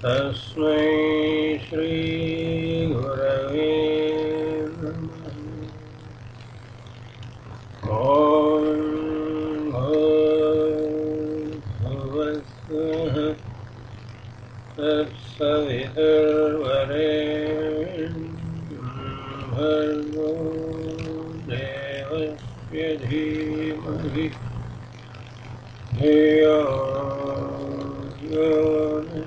तस्मै श्रीगुरवे नमः ॐ भूर्भुवस्सुः तत्सवितुर्वरेण्यं भर्गो देवस्य धीमहि धियो यो न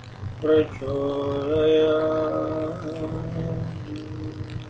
ప్రచోదయాత్.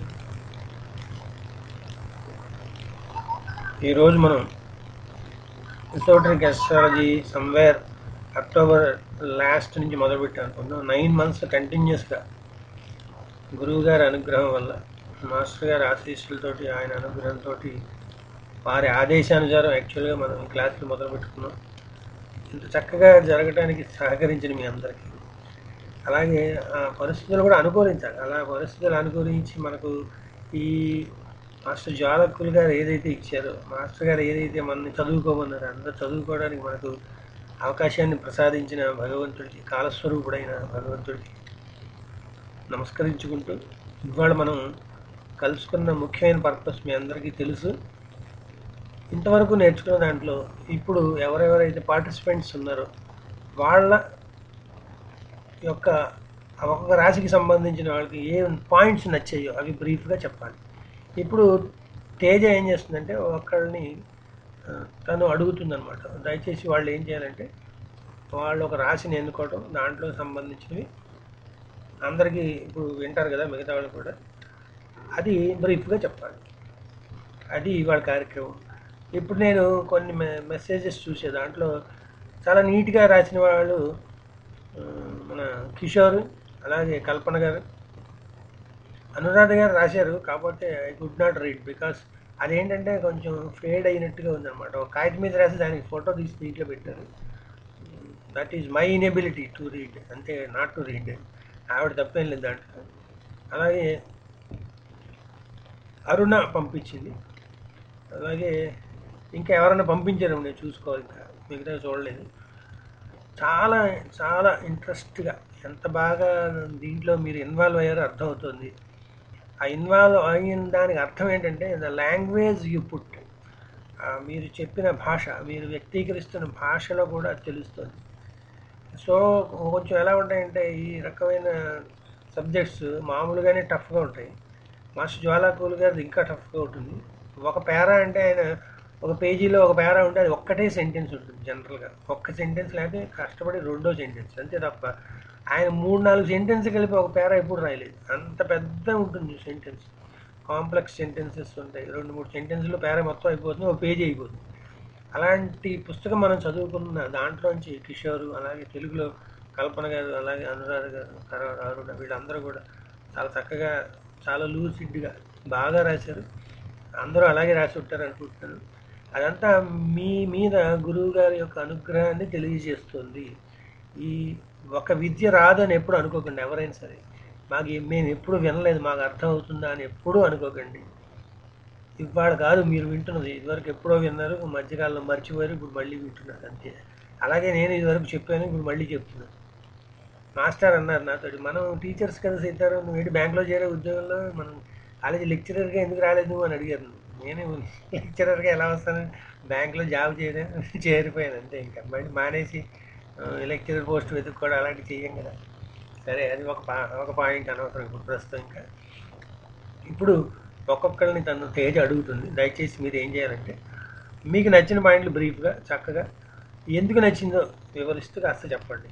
ఈరోజు మనం esoteric astrology somewhere October last నుంచి మొదలుపెట్టాం అనుకున్నాం నైన్ మంత్స్ కంటిన్యూస్గా గురువు గారి అనుగ్రహం వల్ల మాస్టర్ గారి ఆశీస్సులతోటి ఆయన అనుగ్రహంతో వారి ఆదేశానుసారం యాక్చువల్గా మనం ఈ క్లాసులు మొదలు పెట్టుకున్నాం ఇంత చక్కగా జరగడానికి సహకరించిన మీ అందరికీ అలాగే ఆ పరిస్థితులు కూడా అనుకూలించాలి అలా పరిస్థితులు అనుకూలించి మనకు ఈ మాస్టర్ జ్వాలకులు గారు ఏదైతే ఇచ్చారో మాస్టర్ గారు ఏదైతే మనల్ని చదువుకోమన్నారో అందరూ చదువుకోవడానికి మనకు అవకాశాన్ని ప్రసాదించిన భగవంతుడికి కాలస్వరూపుడైన భగవంతుడికి నమస్కరించుకుంటూ ఇవాళ మనం కలుసుకున్న ముఖ్యమైన పర్పస్ మీ అందరికీ తెలుసు ఇంతవరకు నేర్చుకున్న దాంట్లో ఇప్పుడు ఎవరెవరైతే పార్టిసిపెంట్స్ ఉన్నారో వాళ్ళ యొక్క ఆ ఒక్కొక్క రాశికి సంబంధించిన వాళ్ళకి ఏ పాయింట్స్ నచ్చాయో అవి బ్రీఫ్గా చెప్పాలి ఇప్పుడు తేజ ఏం చేస్తుందంటే ఒకళ్ళని ఆ, తను అడుగుతుందన్నమాట దయచేసి వాళ్ళు ఏం చేయాలంటే వాళ్ళు ఒక రాశిని ఎన్నుకోవడం దాంట్లో సంబంధించినవి అందరికీ ఇప్పుడు వింటారు కదా మిగతా వాళ్ళు కూడా అది బ్రీఫ్గా చెప్పాలి అది ఇవాళ కార్యక్రమం ఇప్పుడు నేను కొన్ని మె- మెసేజెస్ చూసే దాంట్లో చాలా నీట్గా రాసిన వాళ్ళు ఆ, మన కిషోర్ అలాగే కల్పన గారు అనురాధ గారు రాశారు కాకపోతే I could not read because అదేంటంటే కొంచెం ఫేడ్ అయినట్టుగా ఉందన్నమాట ఒక కాగితం మీద రాసి దానికి ఫోటో తీసి దీంట్లో పెట్టారు that is my inability to read అంతే నాట్ టు రీడ్ ఆవిడ తప్పేం లేదు దాంట్లో అలాగే అరుణ పంపించింది అలాగే ఇంకా ఎవరైనా పంపించారు నేను చూసుకోవాలి ఇంకా మిగతా చూడలేదు చాలా చాలా ఇంట్రెస్ట్గా ఎంత బాగా దీంట్లో మీరు ఇన్వాల్వ్ అయ్యారో అర్థమవుతుంది ఆ ఇన్వాల్వ్ అయిన దానికి అర్థం ఏంటంటే ద లాంగ్వేజ్ యూ పుట్ మీరు చెప్పిన భాష మీరు వ్యక్తీకరిస్తున్న భాషలో కూడా తెలుస్తుంది సో కొంచెం ఎలా ఉంటాయంటే ఈ రకమైన సబ్జెక్ట్స్ మామూలుగానే టఫ్గా ఉంటాయి మాస్టర్ జ్వాలాకూల్ గారిది ఇంకా టఫ్గా ఉంటుంది ఒక పేరా అంటే ఆయన ఒక పేజీలో ఒక పేరా ఉంటే అది ఒక్కటే సెంటెన్స్ ఉంటుంది జనరల్గా ఒక్క సెంటెన్స్ లేకపోతే కష్టపడి రెండో సెంటెన్స్ అంతే తప్ప ఆయన మూడు నాలుగు సెంటెన్స్ కలిపి ఒక పేరా ఎప్పుడు రాయలేదు అంత పెద్ద ఉంటుంది సెంటెన్స్ కాంప్లెక్స్ సెంటెన్సెస్ ఉంటాయి రెండు మూడు సెంటెన్స్లో పేరా మొత్తం అయిపోతుంది ఒక పేజీ అయిపోతుంది అలాంటి పుస్తకం మనం చదువుకున్న దాంట్లోంచి కిషోర్ అలాగే తెలుగులో కల్పన గారు అలాగే అనురాధ గారు తర్వాత అరుణ వీళ్ళందరూ కూడా చాలా చక్కగా చాలా లూసిడ్గా బాగా రాశారు అందరూ అలాగే రాసి ఉంటారు అనుకుంటున్నాను అదంతా మీ మీద గురువు గారి యొక్క అనుగ్రహాన్ని తెలియజేస్తుంది ఈ ఒక విద్య రాదు అని ఎప్పుడు అనుకోకండి ఎవరైనా సరే మాకు ఏ- మేము ఎప్పుడు వినలేదు మాకు అర్థం అవుతుందా అని ఎప్పుడూ అనుకోకండి ఇవాళ కాదు మీరు వింటున్నది ఇదివరకు ఎప్పుడో విన్నారు మధ్యకాలంలో మర్చిపోయారు ఇప్పుడు మళ్ళీ వింటున్నారు అంతే అలాగే నేను ఇదివరకు చెప్పాను ఇప్పుడు మళ్ళీ చెప్తున్నాను మాస్టర్ అన్నారు నాతో మనం టీచర్స్ కదా సీతారు నువ్వు ఏంటి బ్యాంక్లో చేరే ఉద్యోగంలో మనం కాలేజీ లెక్చరర్గా ఎందుకు రాలేదు నువ్వు అని అడిగారు నేను లెక్చరర్గా ఎలా వస్తాను బ్యాంక్లో జాబ్ చేయడం చేరిపోయాను అంతే ఇంకా మళ్ళీ మానేసి లెక్చరర్ పోస్ట్ వెతుక్కోవడం అలాంటివి చెయ్యం కదా సరే అది ఒక పా ఒక పాయింట్ అనవసరం ఇప్పుడు ప్రస్తుతం ఇంకా ఇప్పుడు ఒక్కొక్కరిని తను తేజ అడుగుతుంది దయచేసి మీరు ఏం చేయాలంటే మీకు నచ్చిన పాయింట్లు బ్రీఫ్గా చక్కగా ఎందుకు నచ్చిందో వివరిస్తూ కాస్త చెప్పండి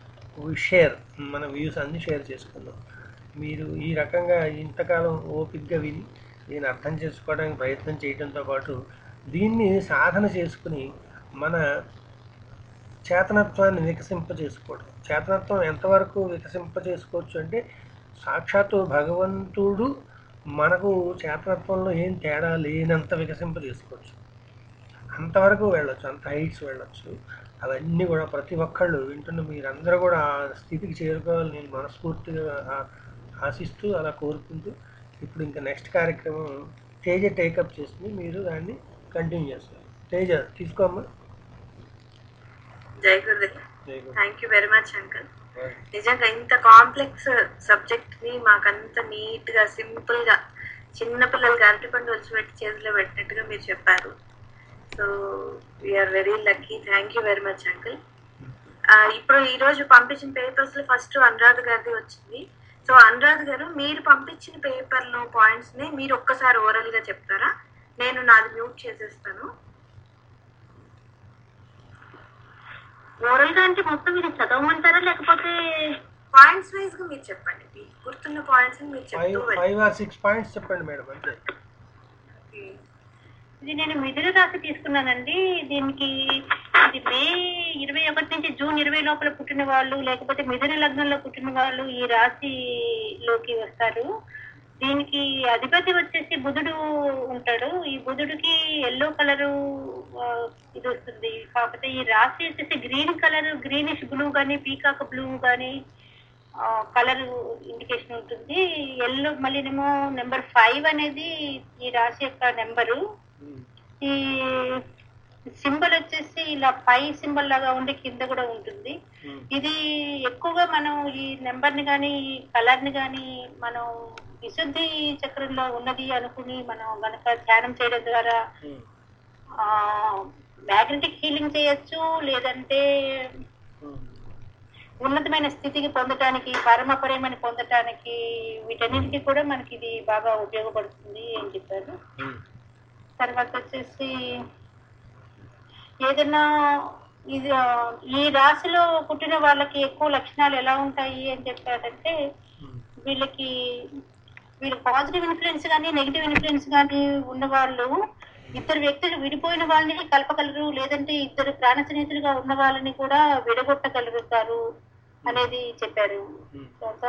షేర్ మన వ్యూస్ అన్ని షేర్ చేసుకుందాం మీరు ఈ రకంగా ఇంతకాలం ఓపిక్గా విని దీన్ని అర్థం చేసుకోవడానికి ప్రయత్నం చేయడంతో పాటు దీన్ని సాధన చేసుకుని మన చేతనత్వాన్ని వికసింప చేసుకోవడం చేతనత్వం ఎంతవరకు వికసింప చేసుకోవచ్చు అంటే సాక్షాత్తు భగవంతుడు మనకు చేతనత్వంలో ఏం తేడా లేనంత వికసింప చేసుకోవచ్చు అంతవరకు వెళ్ళొచ్చు అంత హైట్స్ వెళ్ళొచ్చు అవన్నీ కూడా ప్రతి ఒక్కళ్ళు వింటున్న మీరందరూ కూడా ఆ స్థితికి చేరుకోవాలని నేను మనస్ఫూర్తిగా ఆ- ఆశిస్తూ అలా కోరుకుంటూ ఇప్పుడు ఇంకా నెక్స్ట్ కార్యక్రమం తేజ టేకప్ చేస్తుంది మీరు దాన్ని కంటిన్యూ చేస్తారు తేజ తీసుకోమ్మా జై గురుదేవ్ జై గురు. Thank you very much uncle నిజంగా ఇంత కాంప్లెక్స్ సబ్జెక్ట్ ని మాకంత నీట్ గా సింపుల్ గా చిన్న పిల్లలకి అరటిపండు వచ్చి పెట్టి చేతిలో పెట్టినట్టుగా మీరు చెప్పారు so we are very lucky thank you very much uncle ఇప్పుడు ఈ రోజు పంపించిన పేపర్స్ లో ఫస్ట్ అనురాధ గారిది వచ్చింది సో అనురాధ గారు మీరు పంపించిన పేపర్ లో పాయింట్స్ ని మీరు ఒక్కసారి ఓరల్ గా చెప్తారా నేను నాది మ్యూట్ చేసేస్తాను ఓరల్ గా అంటే మొత్తం మీరు చదవమంటారా లేకపోతే పాయింట్స్ వైజ్ గా మీరు చెప్పండి మీకు గుర్తున్న పాయింట్స్ మీరు ఫైవ్ చెప్తూ వెళ్ళండి. ఫైవ్ ఆర్ సిక్స్ పాయింట్స్ చెప్పండి మేడం అంతే ఇది నేను మిథున రాశి తీసుకున్నానండి దీనికి ఇది మే ఇరవై ఒకటి నుంచి జూన్ ఇరవై లోపల పుట్టిన వాళ్ళు లేకపోతే మిథున లగ్నంలో పుట్టిన వాళ్ళు ఈ రాశిలోకి వస్తారు దీనికి అధిపతి వచ్చేసి బుధుడు ఉంటాడు ఈ బుధుడికి ఎల్లో కలరు ఇది వస్తుంది కాకపోతే ఈ రాశి వచ్చేసి గ్రీన్ కలర్ గ్రీనిష్ బ్లూ కానీ పీకాక్ బ్లూ కానీ కలర్ ఇండికేషన్ ఉంటుంది ఎల్లో మళ్ళీనేమో నెంబర్ ఫైవ్ అనేది ఈ రాశి యొక్క నెంబరు ఈ సింబల్ వచ్చేసి ఇలా పై సింబల్ లాగా ఉండి కింద కూడా ఉంటుంది ఇది ఎక్కువగా మనం ఈ నెంబర్ ని కానీ ఈ కలర్ ని కానీ మనం విశుద్ధి చక్రంలో ఉన్నది అనుకుని మనం గనక ధ్యానం చేయడం ద్వారా మ్యాగ్నెటిక్ హీలింగ్ చేయొచ్చు లేదంటే ఉన్నతమైన స్థితికి పొందటానికి పరమ ప్రేమని పొందటానికి వీటన్నిటికీ కూడా మనకి ఇది బాగా ఉపయోగపడుతుంది అని చెప్పారు తర్వాత వచ్చేసి ఏదైనా ఇది ఆ, ఈ రాశిలో పుట్టిన వాళ్ళకి ఎక్కువ లక్షణాలు ఎలా ఉంటాయి అని చెప్పారంటే వీళ్ళకి వీళ్ళు పాజిటివ్ ఇన్ఫ్లుయెన్స్ కానీ నెగిటివ్ ఇన్ఫ్లుయెన్స్ కానీ ఉన్న వాళ్ళు ఇద్దరు వ్యక్తులు విడిపోయిన వాళ్ళని కలపగలరు లేదంటే ఇద్దరు ప్రాణ స్నేహితులుగా ఉన్న వాళ్ళని కూడా విడగొట్టగలుగుతారు అనేది చెప్పారు తర్వాత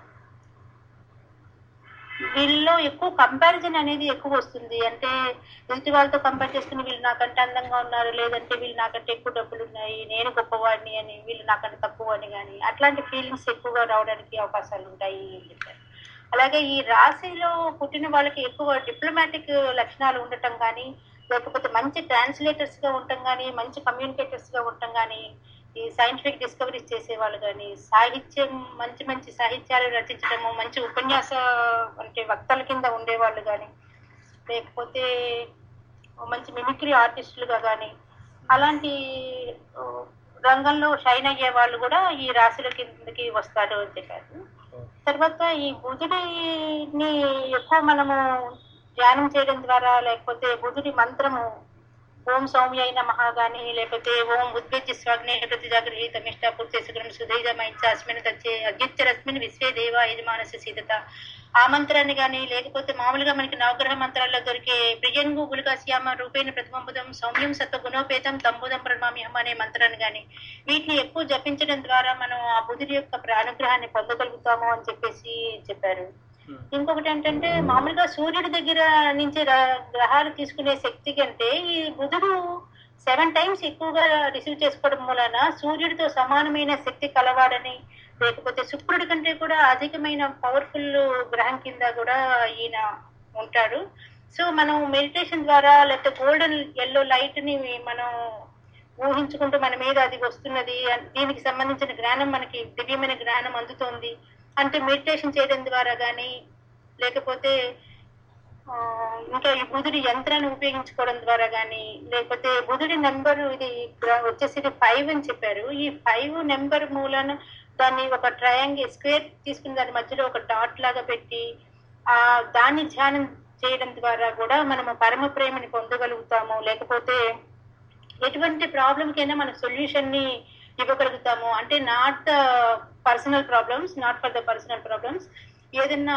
వీళ్ళలో ఎక్కువ కంపారిజన్ అనేది ఎక్కువ వస్తుంది అంటే ఎదుటి వాళ్ళతో కంపేర్ చేసుకుని వీళ్ళు నాకంటే అందంగా ఉన్నారు లేదంటే వీళ్ళు నాకంటే ఎక్కువ డబ్బులు ఉన్నాయి నేను గొప్పవాడిని అని వీళ్ళు నాకంటే తక్కువ అని కానీ అట్లాంటి ఫీలింగ్స్ ఎక్కువగా రావడానికి అవకాశాలు ఉంటాయి అని చెప్పారు అలాగే ఈ రాశిలో పుట్టిన వాళ్ళకి ఎక్కువ డిప్లొమాటిక్ లక్షణాలు ఉండటం కానీ లేకపోతే మంచి ట్రాన్స్లేటర్స్ గా ఉండటం కానీ మంచి కమ్యూనికేటర్స్ గా ఉండటం కానీ ఈ సైంటిఫిక్ డిస్కవరీస్ చేసేవాళ్ళు కానీ సాహిత్యం మంచి మంచి సాహిత్యాలు రచించడము మంచి ఉపన్యాస అంటే వక్తల కింద ఉండేవాళ్ళు కానీ లేకపోతే మంచి మిమిక్రీ ఆర్టిస్టులుగా కానీ అలాంటి ఆ, రంగంలో షైన్ అయ్యే వాళ్ళు కూడా ఈ రాశుల కిందకి వస్తారు అని చెప్పారు తర్వాత ఈ బుధుడిని ఎక్కువ మనము ధ్యానం చేయడం ద్వారా లేకపోతే బుధుడి మంత్రము ఓం సౌమ్య నమః గాని లేకపోతే ఓం ఉద్భేజ్య స్వాగ్నే ప్రతి జాగృహీత మిష్ట పూర్తేసుకురం సుధైజమైంచ అస్మిన్ తచ్చే అద్యుత్తరస్మిన్ విశ్వే దేవ యజమానస సీతత ఆ మంత్రాన్ని కానీ లేకపోతే మామూలుగా మనకి నవగ్రహ మంత్రాల్లో దొరికే ప్రియంగు గుళికాశ్యామ రూపేణ ప్రతిబంబుదం సౌమ్యం సత్వ గుణోపేతం తంబుదం ప్రణమామ్యహం అనే మంత్రాన్ని కానీ వీటిని ఎక్కువ జపించడం ద్వారా మనం ఆ బుధుడి యొక్క ప్ర- అనుగ్రహాన్ని పొందగలుగుతాము అని చెప్పేసి చెప్పారు ఇంకొకటి ఏంటంటే మామూలుగా సూర్యుడి దగ్గర నుంచి ర- గ్రహాలు తీసుకునే శక్తి కంటే ఈ బుధుడు సెవెన్ టైమ్స్ ఎక్కువగా రిసీవ్ చేసుకోవడం మూలన సూర్యుడితో సమానమైన శక్తి కలవాడని లేకపోతే శుక్రుడి కంటే కూడా అధికమైన పవర్ఫుల్ గ్రహం కింద కూడా ఈయన ఉంటాడు సో మనం మెడిటేషన్ ద్వారా లేకపోతే గోల్డెన్ ఎల్లో లైట్ ని మనం ఊహించుకుంటూ మన మీద అది వస్తున్నది అన్- దీనికి సంబంధించిన జ్ఞానం మనకి దివ్యమైన జ్ఞానం అందుతోంది అంటే మెడిటేషన్ చేయడం ద్వారా కానీ లేకపోతే ఆ, ఇంకా ఈ బుధుడి యంత్రాన్ని ఉపయోగించుకోవడం ద్వారా కానీ లేకపోతే బుధుడి నెంబర్ ఇది గ్ర- వచ్చేసి ఫైవ్ అని చెప్పారు ఈ ఫైవ్ నెంబర్ మూలన దాన్ని ఒక ట్రయాంగిల్ స్క్వేర్ తీసుకుని దాని మధ్యలో ఒక డాట్ లాగా పెట్టి ఆ దాన్ని ధ్యానం చేయడం ద్వారా కూడా మనము పరమ ప్రేమని పొందగలుగుతాము లేకపోతే ఎటువంటి ప్రాబ్లం కైనా మన సొల్యూషన్ ని ఇవ్వగలుగుతాము అంటే not the personal problems not for the personal problems ఏదైనా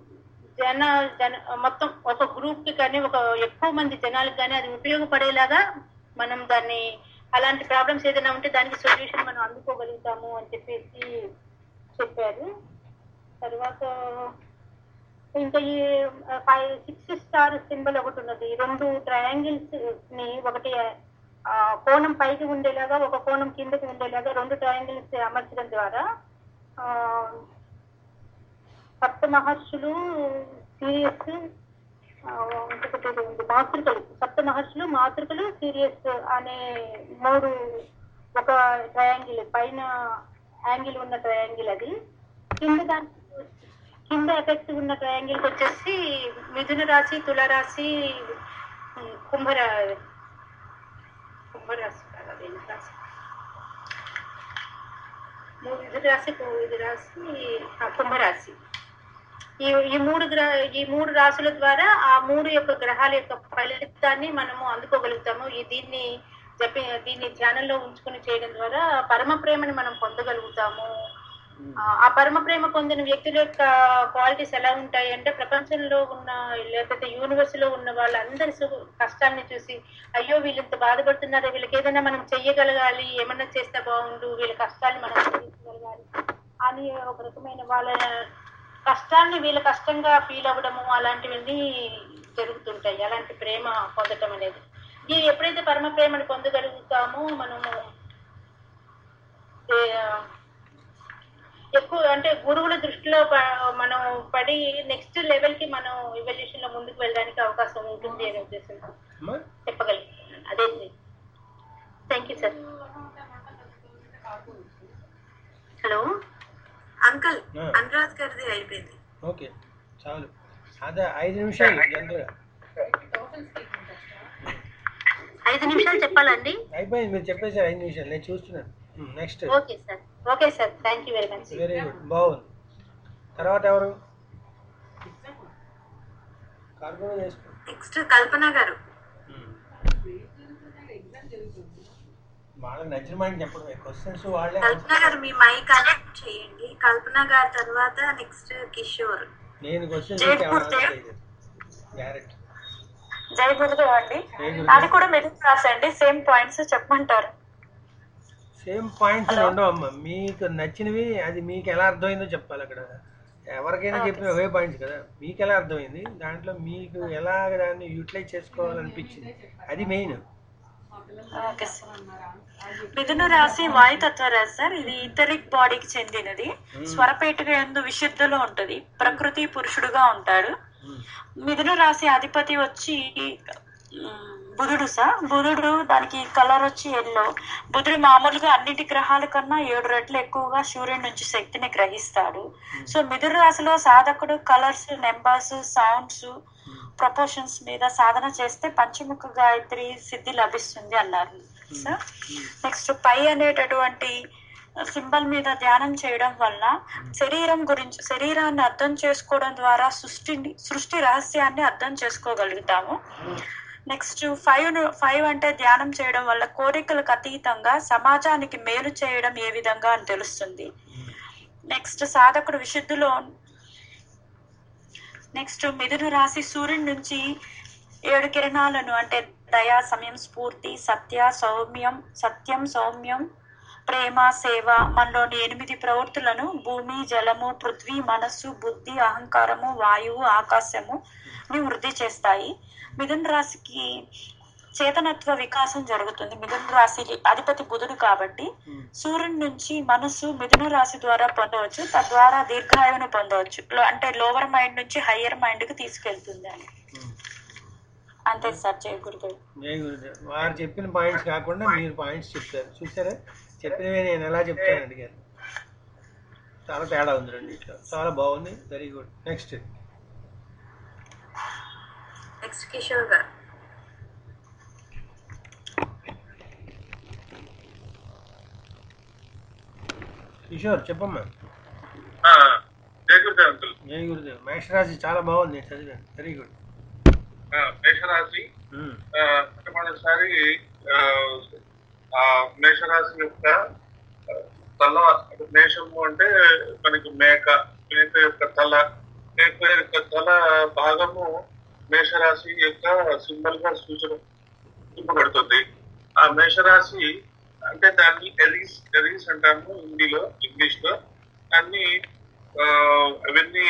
జన జన మొత్తం ఒక గ్రూప్ కి కానీ ఒక ఎక్కువ మంది జనాలకు కానీ అది ఉపయోగపడేలాగా మనం దాన్ని అలాంటి ప్రాబ్లమ్స్ ఏదైనా ఉంటే దానికి సొల్యూషన్ మనం అందుకోగలుగుతాము అని చెప్పేసి చెప్పారు తర్వాత ఇంకా ఈ ఫైవ్ సిక్స్ స్టార్ సింబల్ ఒకటి ఉన్నది ఈ రెండు ట్రయాంగిల్స్ ని ఒకటి ఆ, కోణం పైకి ఉండేలాగా ఒక కోణం కిందకి ఉండేలాగా రెండు ట్రయాంగిల్స్ అమర్చడం ద్వారా ఆ, సప్త మహర్షులు సీరియస్ ఇంకొకటి ఏదో ఉంది, మాతృకలు సప్త మహర్షులు మాతృకలు సీరియస్ అనే మూడు ఒక ట్రయాంగిల్ పైన యాంగిల్ ఉన్న ట్రయాంగిల్ అది కింద దాని కింద ఎఫెక్ట్ ఉన్న ట్రయాంగిల్ వచ్చేసి మిథున రాశి తులరాశి ఉమ్, కుంభరా కుంభరాశి కాదు, అదేం రాశి మూడు ఇది రాశి కు- ఇది రాశి ఆ, కుంభరాశి ఈ ఈ మూడు గ్రహ ఈ మూడు రాశుల ద్వారా ఆ మూడు యొక్క గ్రహాల యొక్క ఫలితాన్ని మనము అందుకోగలుగుతాము ఈ దీన్ని జపి దీన్ని ధ్యానంలో ఉంచుకుని చేయడం ద్వారా పరమ ప్రేమని మనం పొందగలుగుతాము ఆ, ఆ పరమ ప్రేమ పొందిన వ్యక్తుల యొక్క క్వాలిటీస్ ఎలా ఉంటాయి అంటే ప్రపంచంలో ఉన్న లేకపోతే యూనివర్స్ లో ఉన్న వాళ్ళందరి సు- కష్టాన్ని చూసి అయ్యో వీళ్ళు ఇంత బాధపడుతున్నారు వీళ్ళకి ఏదైనా మనం చెయ్యగలగాలి ఏమన్నా చేస్తే బాగుండు వీళ్ళ కష్టాన్ని మనం తీర్చగలగాలి అని ఒక రకమైన వాళ్ళ కష్టాన్ని వీళ్ళ కష్టంగా ఫీల్ అవ్వడము అలాంటివన్నీ జరుగుతుంటాయి అలాంటి ప్రేమ పొందటం అనేది ఈ ఎప్పుడైతే పరమ ప్రేమను పొందగలుగుతామో మనము ఏ, ఎక్కువ అంటే గురువుల దృష్టిలో ప- మనం పడి నెక్స్ట్ లెవెల్ కి మనం ఇవల్యూషన్ లో ముందుకు వెళ్ళడానికి అవకాశం ఉంటుంది అనే ఉద్దేశంతో అమ్మా చెప్పగలుగుతున్నాను అదే thank you sir hello uncle ఆ. అనురాధ్ గారిది అయిపోయింది ఓకే చాలు అదే ఐదు నిమిషాలు జనరల్గా ఐదు నిమిషాలు చెప్పాలండి అయిపోయింది మీరు చెప్పేసారు ఐదు నిమిషాలు నేను చూస్తున్నాను next okay sir okay sir thank you very much very good బాగుంది తర్వాత ఎవరు కార్బన్ చేసుకో నెక్స్ట్ కల్పన గారు వాళ్ళకి నచ్చిన మాట చెప్పడమే క్వశ్చన్స్ వాళ్ళే కల్పన గారు మీ మైక్ కనెక్ట్ చేయండి కల్పన గారి తర్వాత నెక్స్ట్ కిషోర్ నేను క్వశ్చన్స్ జైపూర్ క్యారెక్ట్ జై గురుదేవ్ అండి జై గురుదేవ్. అది కూడా మెడిసిన్ రాసండి సేమ్ పాయింట్స్ చెప్పమంటారు సేమ్ పాయింట్స్ ఉండవు అమ్మ మీకు నచ్చినవి అది మీకు ఎలా అర్థమైందో చెప్పాలి అక్కడ ఎవరికైనా చెప్పిన ఒకే పాయింట్స్ కదా మీకు ఎలా అర్థమైంది దాంట్లో మీకు ఎలా దాన్ని యూటిలైజ్ చేసుకోవాలనిపించింది అది మెయిన్ ఓకే సార్ మిథున రాశి వాయుతత్వ రాశి సార్ ఇది ఇథరిక్ బాడీకి చెందినది స్వరపేటిక ఎందు విశుద్ధలో ఉంటది ప్రకృతి పురుషుడుగా ఉంటాడు మిథున రాశి అధిపతి వచ్చి ఉమ్, బుధుడు సార్ బుధుడు దానికి కలర్ వచ్చి ఎల్లో బుధుడు మామూలుగా అన్నిటి గ్రహాల కన్నా ఏడు రెట్లు ఎక్కువగా సూర్యుడి నుంచి శక్తిని గ్రహిస్తాడు సో మిథున రాశిలో సాధకుడు కలర్స్ నెంబర్స్ సౌండ్స్ ప్రపోర్షన్స్ మీద సాధన చేస్తే పంచముఖ గాయత్రి సిద్ధి లభిస్తుంది అన్నారు సార్ నెక్స్ట్ పై అనేటటువంటి సింబల్ మీద ధ్యానం చేయడం వల్ల శరీరం గురించి శరీరాన్ని అర్థం చేసుకోవడం ద్వారా సృష్టిని సృష్టి రహస్యాన్ని అర్థం చేసుకోగలుగుతాము నెక్స్ట్ ఫైవ్ ఫైవ్ అంటే ధ్యానం చేయడం వల్ల కోరికలకు అతీతంగా సమాజానికి మేలు చేయడం ఏ విధంగా అని తెలుస్తుంది నెక్స్ట్ సాధకుడు విశుద్ధిలో నెక్స్ట్ మిథున రాశి సూర్యుడి నుంచి ఏడు కిరణాలను అంటే దయ సమయం స్ఫూర్తి సత్య సౌమ్యం సత్యం సౌమ్యం ప్రేమ సేవ మనలోని ఎనిమిది ప్రవృత్తులను భూమి జలము పృథ్వీ మనస్సు బుద్ధి అహంకారము వాయువు ఆకాశము ని వృద్ధి చేస్తాయి మిథున రాశికి చేతనత్వ వికాసం జరుగుతుంది మిథున రాశి అధిపతి బుధుడు కాబట్టి సూర్యుడి నుంచి మనస్సు మిథున రాశి ద్వారా పొందవచ్చు తద్వారా దీర్ఘాయువును పొందవచ్చు లో- అంటే లోవర్ మైండ్ నుంచి హయ్యర్ మైండ్ కి తీసుకెళ్తుంది అని అంతే సార్ జయ గురుదేవ్ జై గురుదేవ్ వారు చెప్పిన పాయింట్స్ కాకుండా మీరు పాయింట్స్ చెప్తారు చూసారా చెప్పినవి నేను ఎలా చెప్తాను అడిగారు చాలా తేడా ఉంది రెండిట్లో చాలా బాగుంది very good next next Kishore garu Kishore చెప్పమ్మా ఆ, జై గురుదేవ్ అంకుల్ జై గురుదేవ్ మేషరాశి చాలా బాగుంది నేను చదివాను వెరీ గుడ్ ఆ, మేషరాశి ఆ, మొట్టమొదటిసారి ఆ, ఆ మేషరాశి యొక్క ఆ, తల అంటే మేషము అంటే మనకి మేక మేక యొక్క తల మేక యొక్క తల భాగము మేషరాశి యొక్క సింబల్ గా సూచన చూపబడుతుంది ఆ మేషరాశి అంటే దాన్ని ఎరీస్ ఎరీస్ అంటాము హిందీలో ఇంగ్లీష్ లో దాన్ని ఆ, అవన్నీ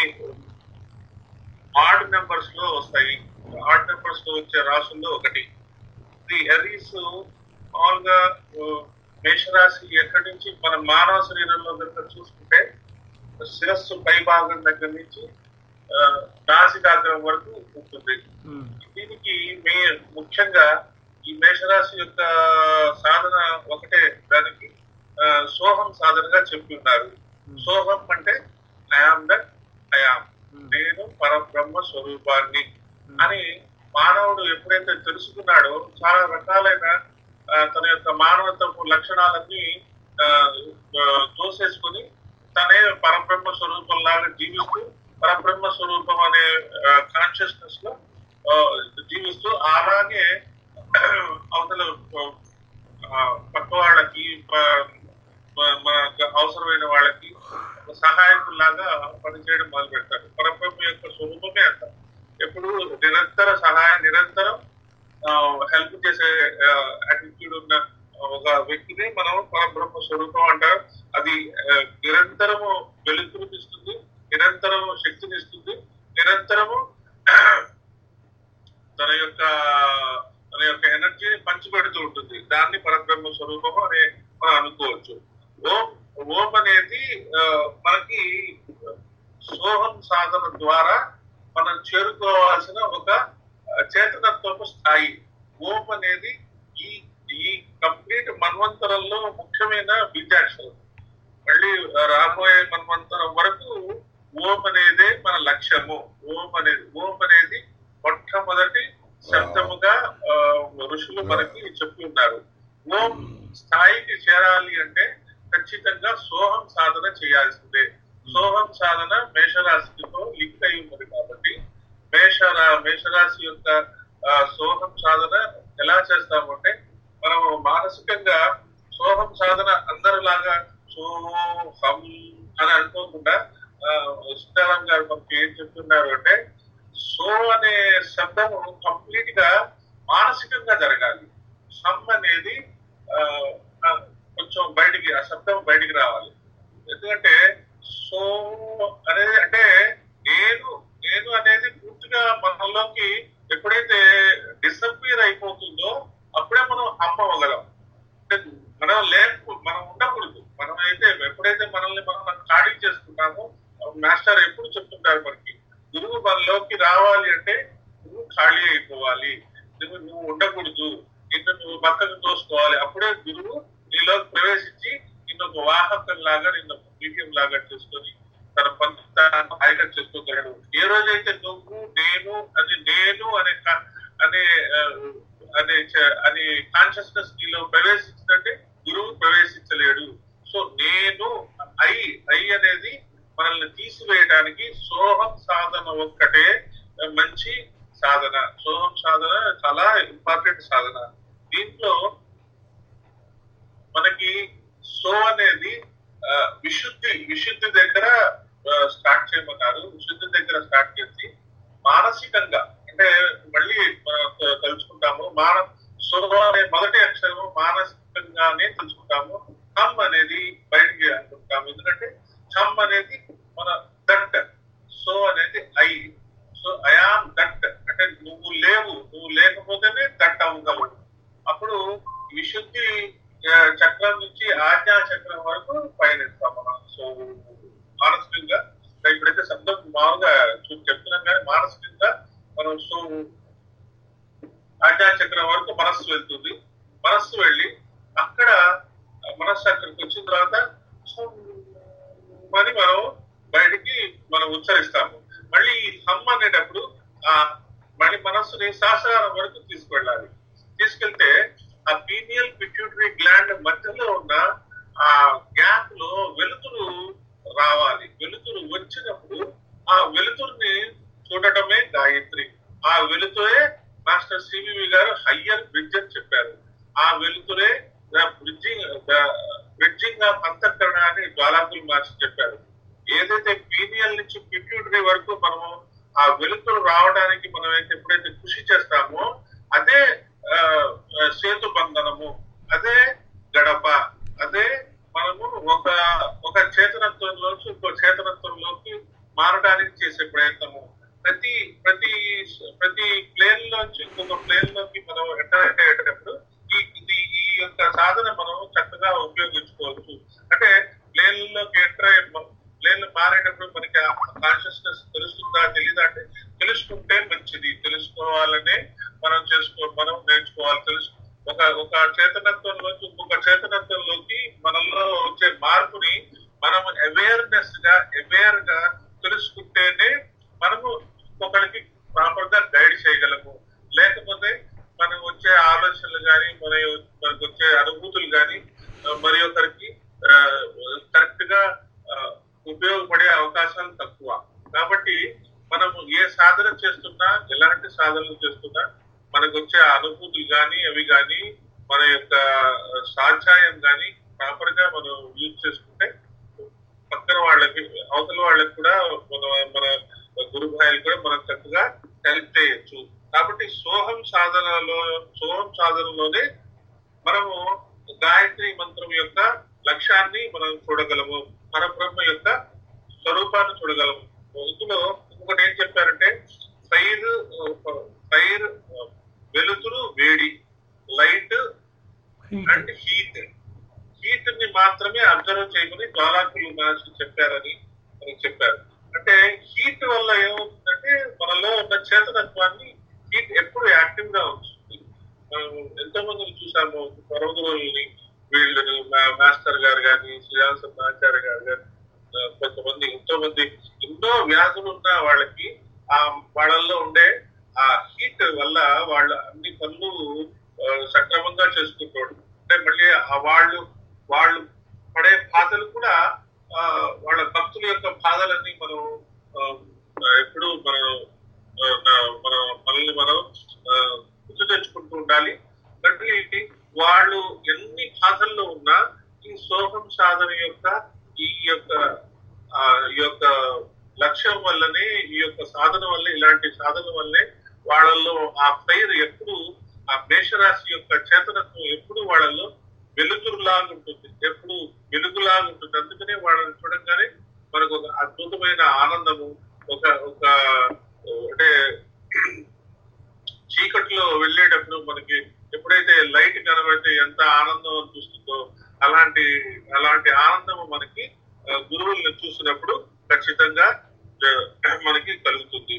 ఆడ్ నెంబర్స్ లో వస్తాయి ఆడ్ నెంబర్స్ లో వచ్చే రాసుల్లో ఒకటి ఈ ఎరీస్ మామూలుగా ఆ, మేషరాశి ఎక్కడి నుంచి మన మానవ శరీరంలో కనుక చూసుకుంటే శిరస్సు పై భాగం దగ్గర నుంచి ఆ, నాసికాగ్రం వరకు ఉంటుంది దీనికి మే ముఖ్యంగా ఈ మేషరాశి యొక్క సాధన ఒకటే దానికి ఆ, సోహం సాధనగా చెప్పి ఉన్నారు సోహం అంటే ఐఆమ్ దట్ ఐఆమ్ నేను పరబ్రహ్మ స్వరూపాన్ని అని మానవుడు ఎప్పుడైతే తెలుసుకున్నాడో చాలా రకాలైన ఆ, తన యొక్క మానవత్వపు లక్షణాలన్నీ ఆ, ఆ, తోసేసుకొని తనే పరబ్రహ్మ స్వరూపం లాగా జీవిస్తూ పరబ్రహ్మ స్వరూపం అనే కాన్షియస్నెస్ లో ఆ, జీవిస్తూ అలాగే అవతల ఆ, పక్క వాళ్ళకి ప- మ- మనకు అవసరమైన వాళ్ళకి ఒక సహాయకుల్లాగా పనిచేయడం మొదలు పెడతారు పరబ్రహ్మ యొక్క స్వరూపమే అంత ఎప్పుడు నిరంతర సహాయం నిరంతరం హెల్ప్ చేసే యాటిట్యూడ్ ఉన్న ఒక వ్యక్తిని మనం పరబ్రహ్మ స్వరూపం అంటారు అది ఆ, నిరంతరము వెలుతురునిస్తుంది నిరంతరము శక్తినిస్తుంది నిరంతరము తన యొక్క తన యొక్క ఎనర్జీని పంచిపెడుతూ ఉంటుంది దాన్ని పరబ్రహ్మ స్వరూపము అని మనం అనుకోవచ్చు ఓం ఓం అనేది ఆ, మనకి సోహం సాధన ద్వారా మనం చేరుకోవాల్సిన ఒక ఆ, చేతనత్వపు స్థాయి ఓం అనేది ఈ ఈ కంప్లీట్ మన్వంతరంలో ముఖ్యమైన బీజాక్షరం మళ్ళీ రాబోయే మన్వంతరం వరకు ఓం అనేదే మన లక్ష్యము ఓం అనేది ఓం అనేది మొట్టమొదటి శబ్దముగా ఆ, ఋషులు మనకి చెప్పి ఉన్నారు ఓం స్థాయికి చేరాలి అంటే ఖచ్చితంగా సోహం సాధన చేయాల్సిందే సోహం సాధన మేషరాశితో లింక్ అయి ఉన్నది కాబట్టి మేషరా మేషరాశి యొక్క ఆ, సోహం సాధన ఎలా చేస్తామంటే మనం మానసికంగా సోహం సాధన అందరిలాగా సోహం అని అనుకోకుండా ఆ, సీతారాం గారు మనకి ఏం చెప్తున్నారు అంటే సో అనే శబ్దము కంప్లీట్ గా మానసికంగా జరగాలి సమ్ అనేది ఆ, ఆ, కొంచెం బయటికి ఆ శబ్దం బయటికి రావాలి ఎందుకంటే సో అనేది అంటే నేను నేను అనేది పూర్తిగా మనలోకి ఎప్పుడైతే డిసప్పియర్ అయిపోతుందో అప్పుడే మనం అమ్మ అవ్వగలం అంటే మనం లేకు మనం ఉండకూడదు మనం అయితే ఎప్పుడైతే మనల్ని మనం ఖాళీ చేసుకుంటామో మాస్టర్ ఎప్పుడు చెప్తుంటారు మనకి గురువు మనలోకి రావాలి అంటే నువ్వు ఖాళీ అయిపోవాలి నువ్వు నువ్వు ఉండకూడదు నిన్ను నువ్వు పక్కకు తోసుకోవాలి అప్పుడే గురువు నీలోకి ప్రవేశించి నిన్ను ఒక వాహకం లాగా నిన్ను మీడియం లాగా చేసుకొని తన పని తాను హాయిగా చేసుకోగలడు ఏ రోజైతే నువ్వు నేను అది నేను అనే కా- అనే ఆ, అనే చ- అనే కాన్షియస్నెస్ నీలో ప్రవేశించినట్టే గురువు ప్రవేశించలేడు సో నేను ఐ ఐ అనేది మనల్ని తీసివేయడానికి సోహం సాధన ఒక్కటే మంచి సాధన సోహం సాధన చాలా ఇంపార్టెంట్ సాధన దీంట్లో మనకి సో అనేది ఆ, విశుద్ధి విశుద్ధి దగ్గర స్టార్ట్ చేయమన్నారు విశుద్ధి దగ్గర స్టార్ట్ చేసి మానసికంగా అంటే మళ్ళీ మనం త- తలుచుకుంటాము మాన సో అనే మొదటి అక్షరము మానసికంగానే తెలుసుకుంటాము హమ్ అనేది బయటికి అనుకుంటాము ఎందుకంటే హమ్ అనేది మన దట్ సో అనేది ఐ సో ఐఆమ్ దట్ అంటే నువ్వు లేవు నువ్వు లేకపోతేనే దట్ అవ్వగలవు అప్పుడు విశుద్ధి ఆ, చక్రం నుంచి ఆజ్ఞా చక్రం వరకు పయనిస్తాం మనం సో మానసికంగా ఇప్పుడైతే శబ్దం మామూలుగా చూ- చెప్తున్నాం కానీ మానసికంగా మనం సో ఆజ్ఞా చక్రం వరకు మనస్సు వెళ్తుంది మనస్సు వెళ్ళి అక్కడ ఆ మనస్సు అక్కడికి వచ్చిన తర్వాత "హమ్" అని మనం బయటికి మనం ఉచ్చరిస్తాము మళ్ళీ ఈ హమ్ అనేటప్పుడు ఆ మళ్ళీ మనస్సుని శాస్త్రాల వరకు తీసుకెళ్ళాలి తీసుకెళ్తే ఆ పీనియల్ పిట్యూటరీ గ్లాండ్ మధ్యలో ఉన్న ఆ గ్యాప్ లో వెలుతురు రావాలి వెలుతురు వచ్చినప్పుడు ఆ వెలుతురుని చూడటమే గాయత్రి ఆ వెలుతురే master CVV garu higher bridge అని చెప్పారు ఆ వెలుతురే బ్రిడ్జింగ్ బ్రిడ్జింగ్ ఆఫ్ అంతఃకరణ అని జ్వాలాకుల్ మాస్టర్ చెప్పారు ఏదైతే పీనియల్ నుంచి పిట్యూటరీ వరకు మనము ఆ వెలుతురు రావడానికి మనం అయితే ఎప్పుడైతే కృషి చేస్తామో అదే ఆ, ఆ, సేతు బంధనము అదే గడప అదే మనము ఒక ఒక చేతనత్వంలోంచి ఇంకో చేతనత్వంలోకి మారడానికి చేసే ప్రయత్నము ప్రతి ప్రతి ప్రతి ప్లేన్ లోంచి ఇంకొక ప్లేన్ లోకి మనం ఎంటర్ అయ్యేటప్పుడు ఈ ఇది ఈ యొక్క సాధన మనం చక్కగా ఉపయోగించుకోవచ్చు అంటే ప్లేన్ లోకి ఎంటర్ అయ్యే ప్లేన్ మారేటప్పుడు మనకి కాన్షియస్నెస్ తెలుస్తుందా తెలీదా అంటే తెలుసుకుంటే మంచిది తెలుసుకోవాలనే మనం చేసుకో మనం నేర్చుకోవాలి తెలుసు ఒక ఒక చేతనత్వంలోకి ఇంకొక చేతనత్వంలోకి మనలో కాబట్టి మనము ఏ సాధన చేస్తున్నా ఎలాంటి సాధనలు చేస్తున్నా మనకు వచ్చే అనుభూతులు కానీ అవి కానీ మన యొక్క స్వాధ్యాయం కానీ ప్రాపర్ గా మనం యూజ్ చేసుకుంటే పక్కన వాళ్ళకి అవతల వాళ్ళకి కూడా మన మన గురు భాయిలు కూడా మనం చక్కగా హెల్ప్ చేయొచ్చు కాబట్టి సోహం సాధనలో సోహం సాధనలోనే మనము గాయత్రి మంత్రం యొక్క లక్ష్యాన్ని మనం చూడగలము పరబ్రహ్మ యొక్క స్వరూపాన్ని చూడగలము ఇందులో ఇంకొకటి ఏం చెప్పారంటే ఫైర్ ఫైర్ వెలుతురు వేడి లైట్ అండ్ హీట్ హీట్ ని మాత్రమే అబ్జర్వ్ చేయమని జ్వాలాకులు మహర్షి చెప్పారని మనకి చెప్పారు అంటే హీట్ వల్ల ఏమవుతుందంటే మనలో ఉన్న చేతనత్వాన్ని హీట్ ఎప్పుడు యాక్టివ్ గా ఉంచుతుంది మనం ఎంతో మందిని చూసాము పర్వతులని వీళ్ళని మా- మాస్టర్ గారు కానీ శ్రీరామ ఆచార్య గారు కానీ ఆ, కొంతమంది ఎంతో మంది ఎన్నో వ్యాధులు ఉన్న వాళ్ళకి ఆ వాళ్ళల్లో ఉండే ఆ హీట్ వల్ల వాళ్ళ అన్ని పనులు ఆ, సక్రమంగా చేసుకుంటాడు అంటే మళ్ళీ ఆ వాళ్ళు వాళ్ళు పడే బాధలు కూడా ఆ, వాళ్ళ భక్తుల యొక్క బాధలన్నీ మనం ఆ, ఎప్పుడు మనం ఆ, నా- మన మనల్ని మనం ఆ, గుర్తు తెచ్చుకుంటూ ఉండాలి మళ్ళీ వాళ్ళు ఎన్ని బాధల్లో ఉన్నా ఈ సోహం సాధన యొక్క ఈ యొక్క ఆ, ఈ యొక్క లక్ష్యం వల్లనే ఈ యొక్క సాధన వల్ల ఇలాంటి సాధన వల్లే వాళ్ళల్లో ఆ ఫైర్ ఎప్పుడు ఆ మేషరాశి యొక్క చేతనత్వం ఎప్పుడు వాళ్ళల్లో వెలుతురులాగా ఉంటుంది ఎప్పుడు వెలుగులాగా ఉంటుంది అందుకనే వాళ్ళని చూడంగానే మనకు ఒక అద్భుతమైన ఆనందము ఒక ఒక అంటే చీకట్లో వెళ్ళేటప్పుడు మనకి ఎప్పుడైతే లైట్ కనబడితే ఎంత ఆనందం అనిపిస్తుందో అలాంటి అలాంటి ఆనందం మనకి ఆ, గురువుల్ని చూసినప్పుడు ఖచ్చితంగా ఆ, మనకి కలుగుతుంది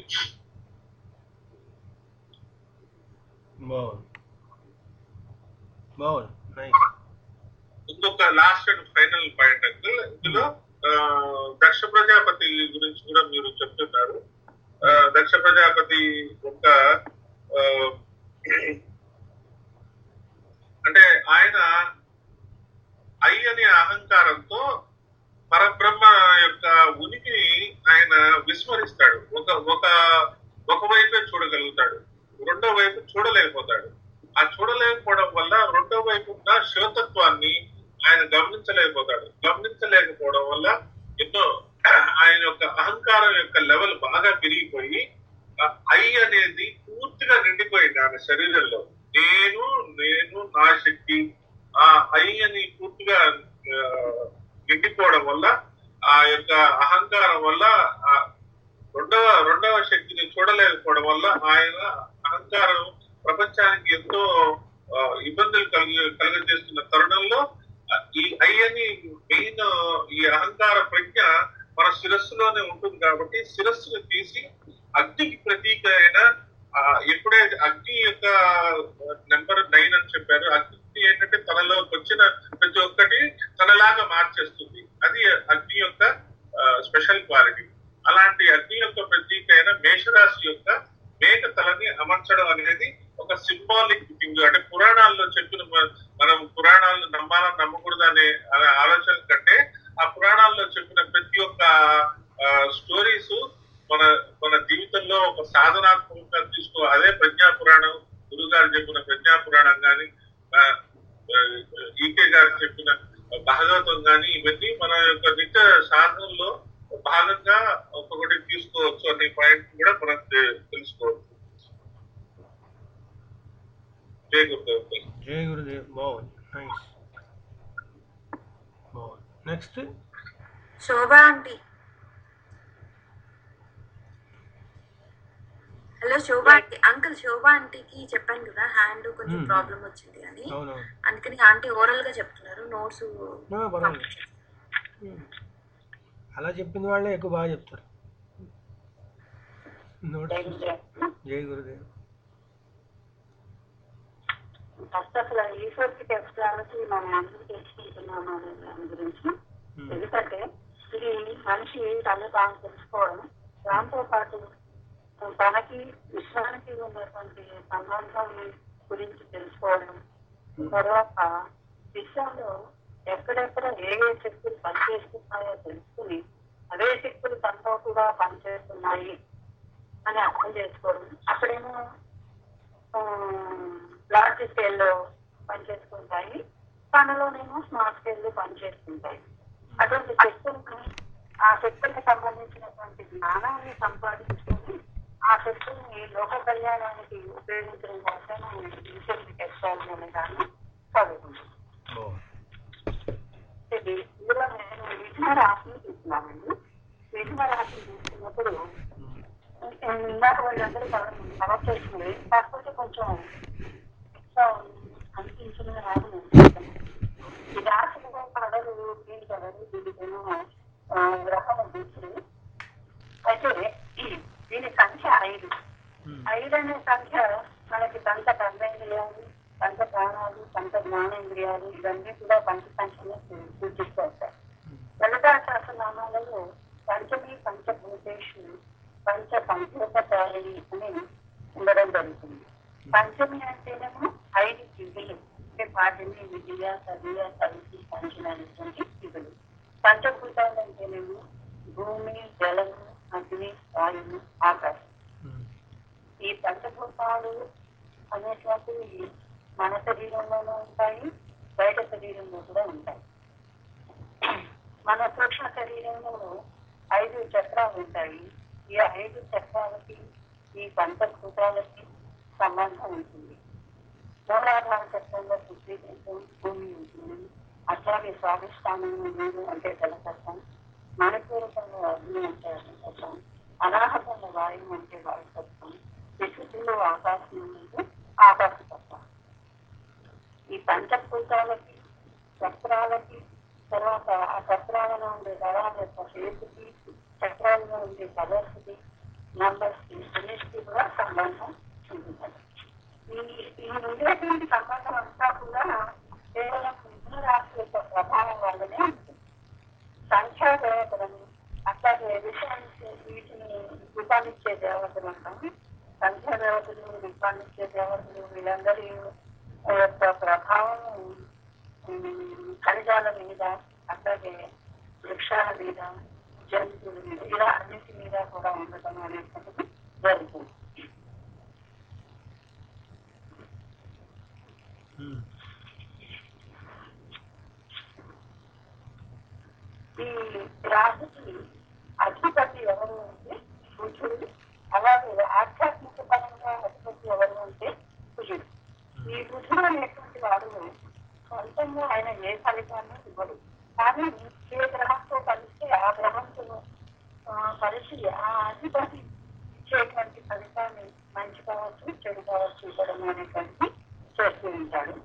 బాగుంది బాగుంది నైస్ ఇంకొక last and final point uncle ఇందులో ఆ, దక్ష ప్రజాపతి గురించి కూడా మీరు చెప్తున్నారు ఆ, దక్ష ప్రజాపతి ఒక ఆ, అంటే ఆయన ఐ అనే అహంకారంతో పరబ్రహ్మ యొక్క ఉనికిని ఆయన విస్మరిస్తాడు ఒక ఒక ఒక వైపే చూడగలుగుతాడు రెండో వైపు చూడలేకపోతాడు ఆ చూడలేకపోవడం వల్ల రెండో వైపు ఉన్న శివతత్వాన్ని ఆయన గమనించలేకపోతాడు గమనించలేకపోవడం వల్ల ఎన్నో ఆయన యొక్క అహంకారం యొక్క లెవెల్ బాగా పెరిగిపోయి ఆ ఐ అనేది పూర్తిగా నిండిపోయింది ఆయన శరీరంలో నేను నేను నా శక్తి ఆ ఐ అని పూర్తిగా ఆ, నిండిపోవడం వల్ల ఆ యొక్క అహంకారం వల్ల ఆ రెండవ రెండవ శక్తిని చూడలేకపోవడం వల్ల ఆయన అహంకారం ప్రపంచానికి ఎంతో ఆ, ఇబ్బందులు కలిగి కలుగజేస్తున్న తరుణంలో ఆ, ఈ ఐ అని మెయిన్ ఈ అహంకార ప్రజ్ఞ మన శిరస్సులోనే ఉంటుంది కాబట్టి శిరస్సును తీసి అగ్నికి ప్రతీక అయిన ఆ, ఎప్పుడైతే అగ్ని యొక్క నెంబర్ నైన్ అని చెప్పారు అగ్ని ఏంటంటే తనలో వచ్చిన ప్రతి ఒక్కటి తనలాగా మార్చేస్తుంది అది అగ్ని యొక్క స్పెషల్ క్వాలిటీ అలాంటి అగ్ని యొక్క ప్రతీక అయిన మేషరాశి యొక్క మేక తలని అమర్చడం అనేది ఒక సింబాలిక్ థింగ్ అంటే పురాణాల్లో చెప్పిన మ- మనం పురాణాలను నమ్మాలా నమ్మకూడదు అనే అనే ఆలోచన కంటే ఆ పురాణాల్లో చెప్పిన ప్రతి ఒక్క స్టోరీస్ మన మన జీవితంలో ఒక సాధనాత్మకంగా తీసుకో అదే ప్రజ్ఞా పురాణం గురువు గారు చెప్పిన ప్రజ్ఞా పురాణం కానీ ఈకే గారు చెప్పిన భాగవతం కానీ ఇవన్నీ మన యొక్క నిత్య సాధనలో భాగంగా ఒక్కొక్కటి తీసుకోవచ్చు అనే పాయింట్ కూడా మనం తె- తెలుసుకోవచ్చు జై గురుదేవ్ జై గురుదేవ్ బాగుంది నైస్ బాగుంది next Shobha aunty hello Shobha aunty uncle Shobha ఆంటీకి చెప్పాను కదా హ్యాండ్ కొంచెం Hmm. ప్రాబ్లం వచ్చింది అని అవునవును అందుకని ఆంటీ ఓరల్ గా చెప్తున్నారు నోట్స్ No, పర్వాలేదు ఉమ్. అలా చెప్పిన వాళ్ళే ఎక్కువ బాగా చెప్తారు నోట్స్ జై గురుదేవ్ ఫస్ట్ అసలు ఈశ్వర్కి టెక్నాలజీ మనం అందరూ తెలుసుకుంటున్నాము అనే దాని గురించి ఉమ్. ఎందుకంటే ఇది మనిషి తను తాను తెలుసుకోవడం దాంతో పాటు తనకి విశ్వానికి ఉన్నటువంటి సంబంధం గురించి తెలుసుకోవడం తర్వాత విశ్వంలో ఎక్కడెక్కడ ఏ ఏ శక్తులు పనిచేస్తున్నాయో తెలుసుకుని అవే శక్తులు తనతో కూడా పనిచేస్తున్నాయి అని అర్థం చేసుకోవడం అక్కడేమో లార్జ్ స్కేల్లో పనిచేసుకుంటాయి తనలోనేమో స్మాల్ స్కేల్లో పనిచేస్తుంటాయి అటువంటి శక్తుల్ని ఆ శక్తులకు సంబంధించినటువంటి జ్ఞానాన్ని సంపాదించుకొని ఆ శక్తుల్ని లోక కళ్యాణానికి ఉపయోగించడం కోసం రీసెంట్ టెక్స్టైల్ అనే దాన్ని చదువుకుంటాం ఇది ఇందులో నేను విఘ్న రాశిని తీసుకున్నానండి విఘ్న రాశిని తీసుకున్నప్పుడు ఇందాక వాళ్ళందరూ కవర్ చేసింది కాకపోతే కొంచెం ఎక్స్ట్రా అనిపించిన రాదు ఈ రాశిలో కలరు గ్రీన్ కలర్ దీనికేమో ఆ, గ్రహం బుద్ధుడు అయితే దీని సంఖ్య ఐదు ఐదు అనే సంఖ్య మనకి పంచ కర్మేంద్రియాలు పంచ ప్రాణాలు పంచ జ్ఞానేంద్రియాలు ఇవన్నీ కూడా పంచ సంఖ్యను సూచిస్తూ వస్తాయి లలితా సహస్రనామాలలో పంచమి పంచభూతేషు పంచ సంభూతకారిణి అని ఉండడం జరుగుతుంది పంచమి అంటేనేమో ఐదు దిగులు అంటే పాటిని విద్య సదియ కలిసి పంచినటువంటి దిగులు పంచభూతాలు అంటేనేమో భూమి జలము అగ్ని వాయువు ఆకాశం ఈ పంచభూతాలు అనేటువంటివి మన శరీరంలోనూ ఉంటాయి బయట శరీరంలో కూడా ఉంటాయి మన సూక్ష్మ శరీరంలో ఐదు చక్రాలు ఉంటాయి ఈ ఐదు చక్రాలకి ఈ పంచభూతాలకి సంబంధం ఉంటుంది మూలాధార చక్రంలో శుద్ధీకరించడం భూమి ఉంటుంది అట్లాగే స్వాధిష్టానం నీరు అంటే జలతత్వం మణిపూరకంలో అగ్ని అంటే అగ్నితత్వం అనాహతంలో వాయువు అంటే వాయుతత్వం విశుద్ధిలో ఆకాశం అంటే ఆకాశతత్వం ఈ పంచభూతాలకి చక్రాలకి తర్వాత ఆ చక్రాలలో ఉండే దళాల యొక్క షేపుకి చక్రాలలో ఉండే కలర్స్కి నంబర్స్ కి అన్నిటికీ కూడా సంబంధం ఉంటుంది ఈ ఈ ఉండేటువంటి సంబంధం అంతా కూడా కేవలం మిథున రాశి యొక్క ప్రభావం వల్లనే ఉంటుంది సంఖ్యా దేవతలను అట్లాగే విషయాన్ని వీటిని రూపాన్నిచ్చే దేవతలు అంటాము సంఖ్యా దేవతలు రూపాన్నిచ్చే దేవతలు వీళ్ళందరి యొక్క ప్రభావం ఉమ్, ఖనిజాల మీద అట్లాగే వృక్షాల మీద జంతువుల మీద ఇలా అన్నిటి మీద కూడా ఉండటం అనేటువంటిది జరుగుతుంది ఈ రాశికి అధిపతి ఎవరు అంటే బుధుడు అలాగే ఆధ్యాత్మిక పరంగా అధిపతి ఎవరు అంటే కుజుడు ఈ బుధుడు అనేటువంటి వాడు సొంతంగా ఆయన ఏ ఫలితాన్ని ఇవ్వడు కానీ ఏ గ్రహంతో కలిస్తే ఆ గ్రహంతో ఆ, కలిసి ఆ అధిపతి ఇచ్చేటువంటి ఫలితాన్ని మంచి కావచ్చు చెడు కావచ్చు ఇవ్వడం అనేటువంటి చేస్తూ ఉంటాడు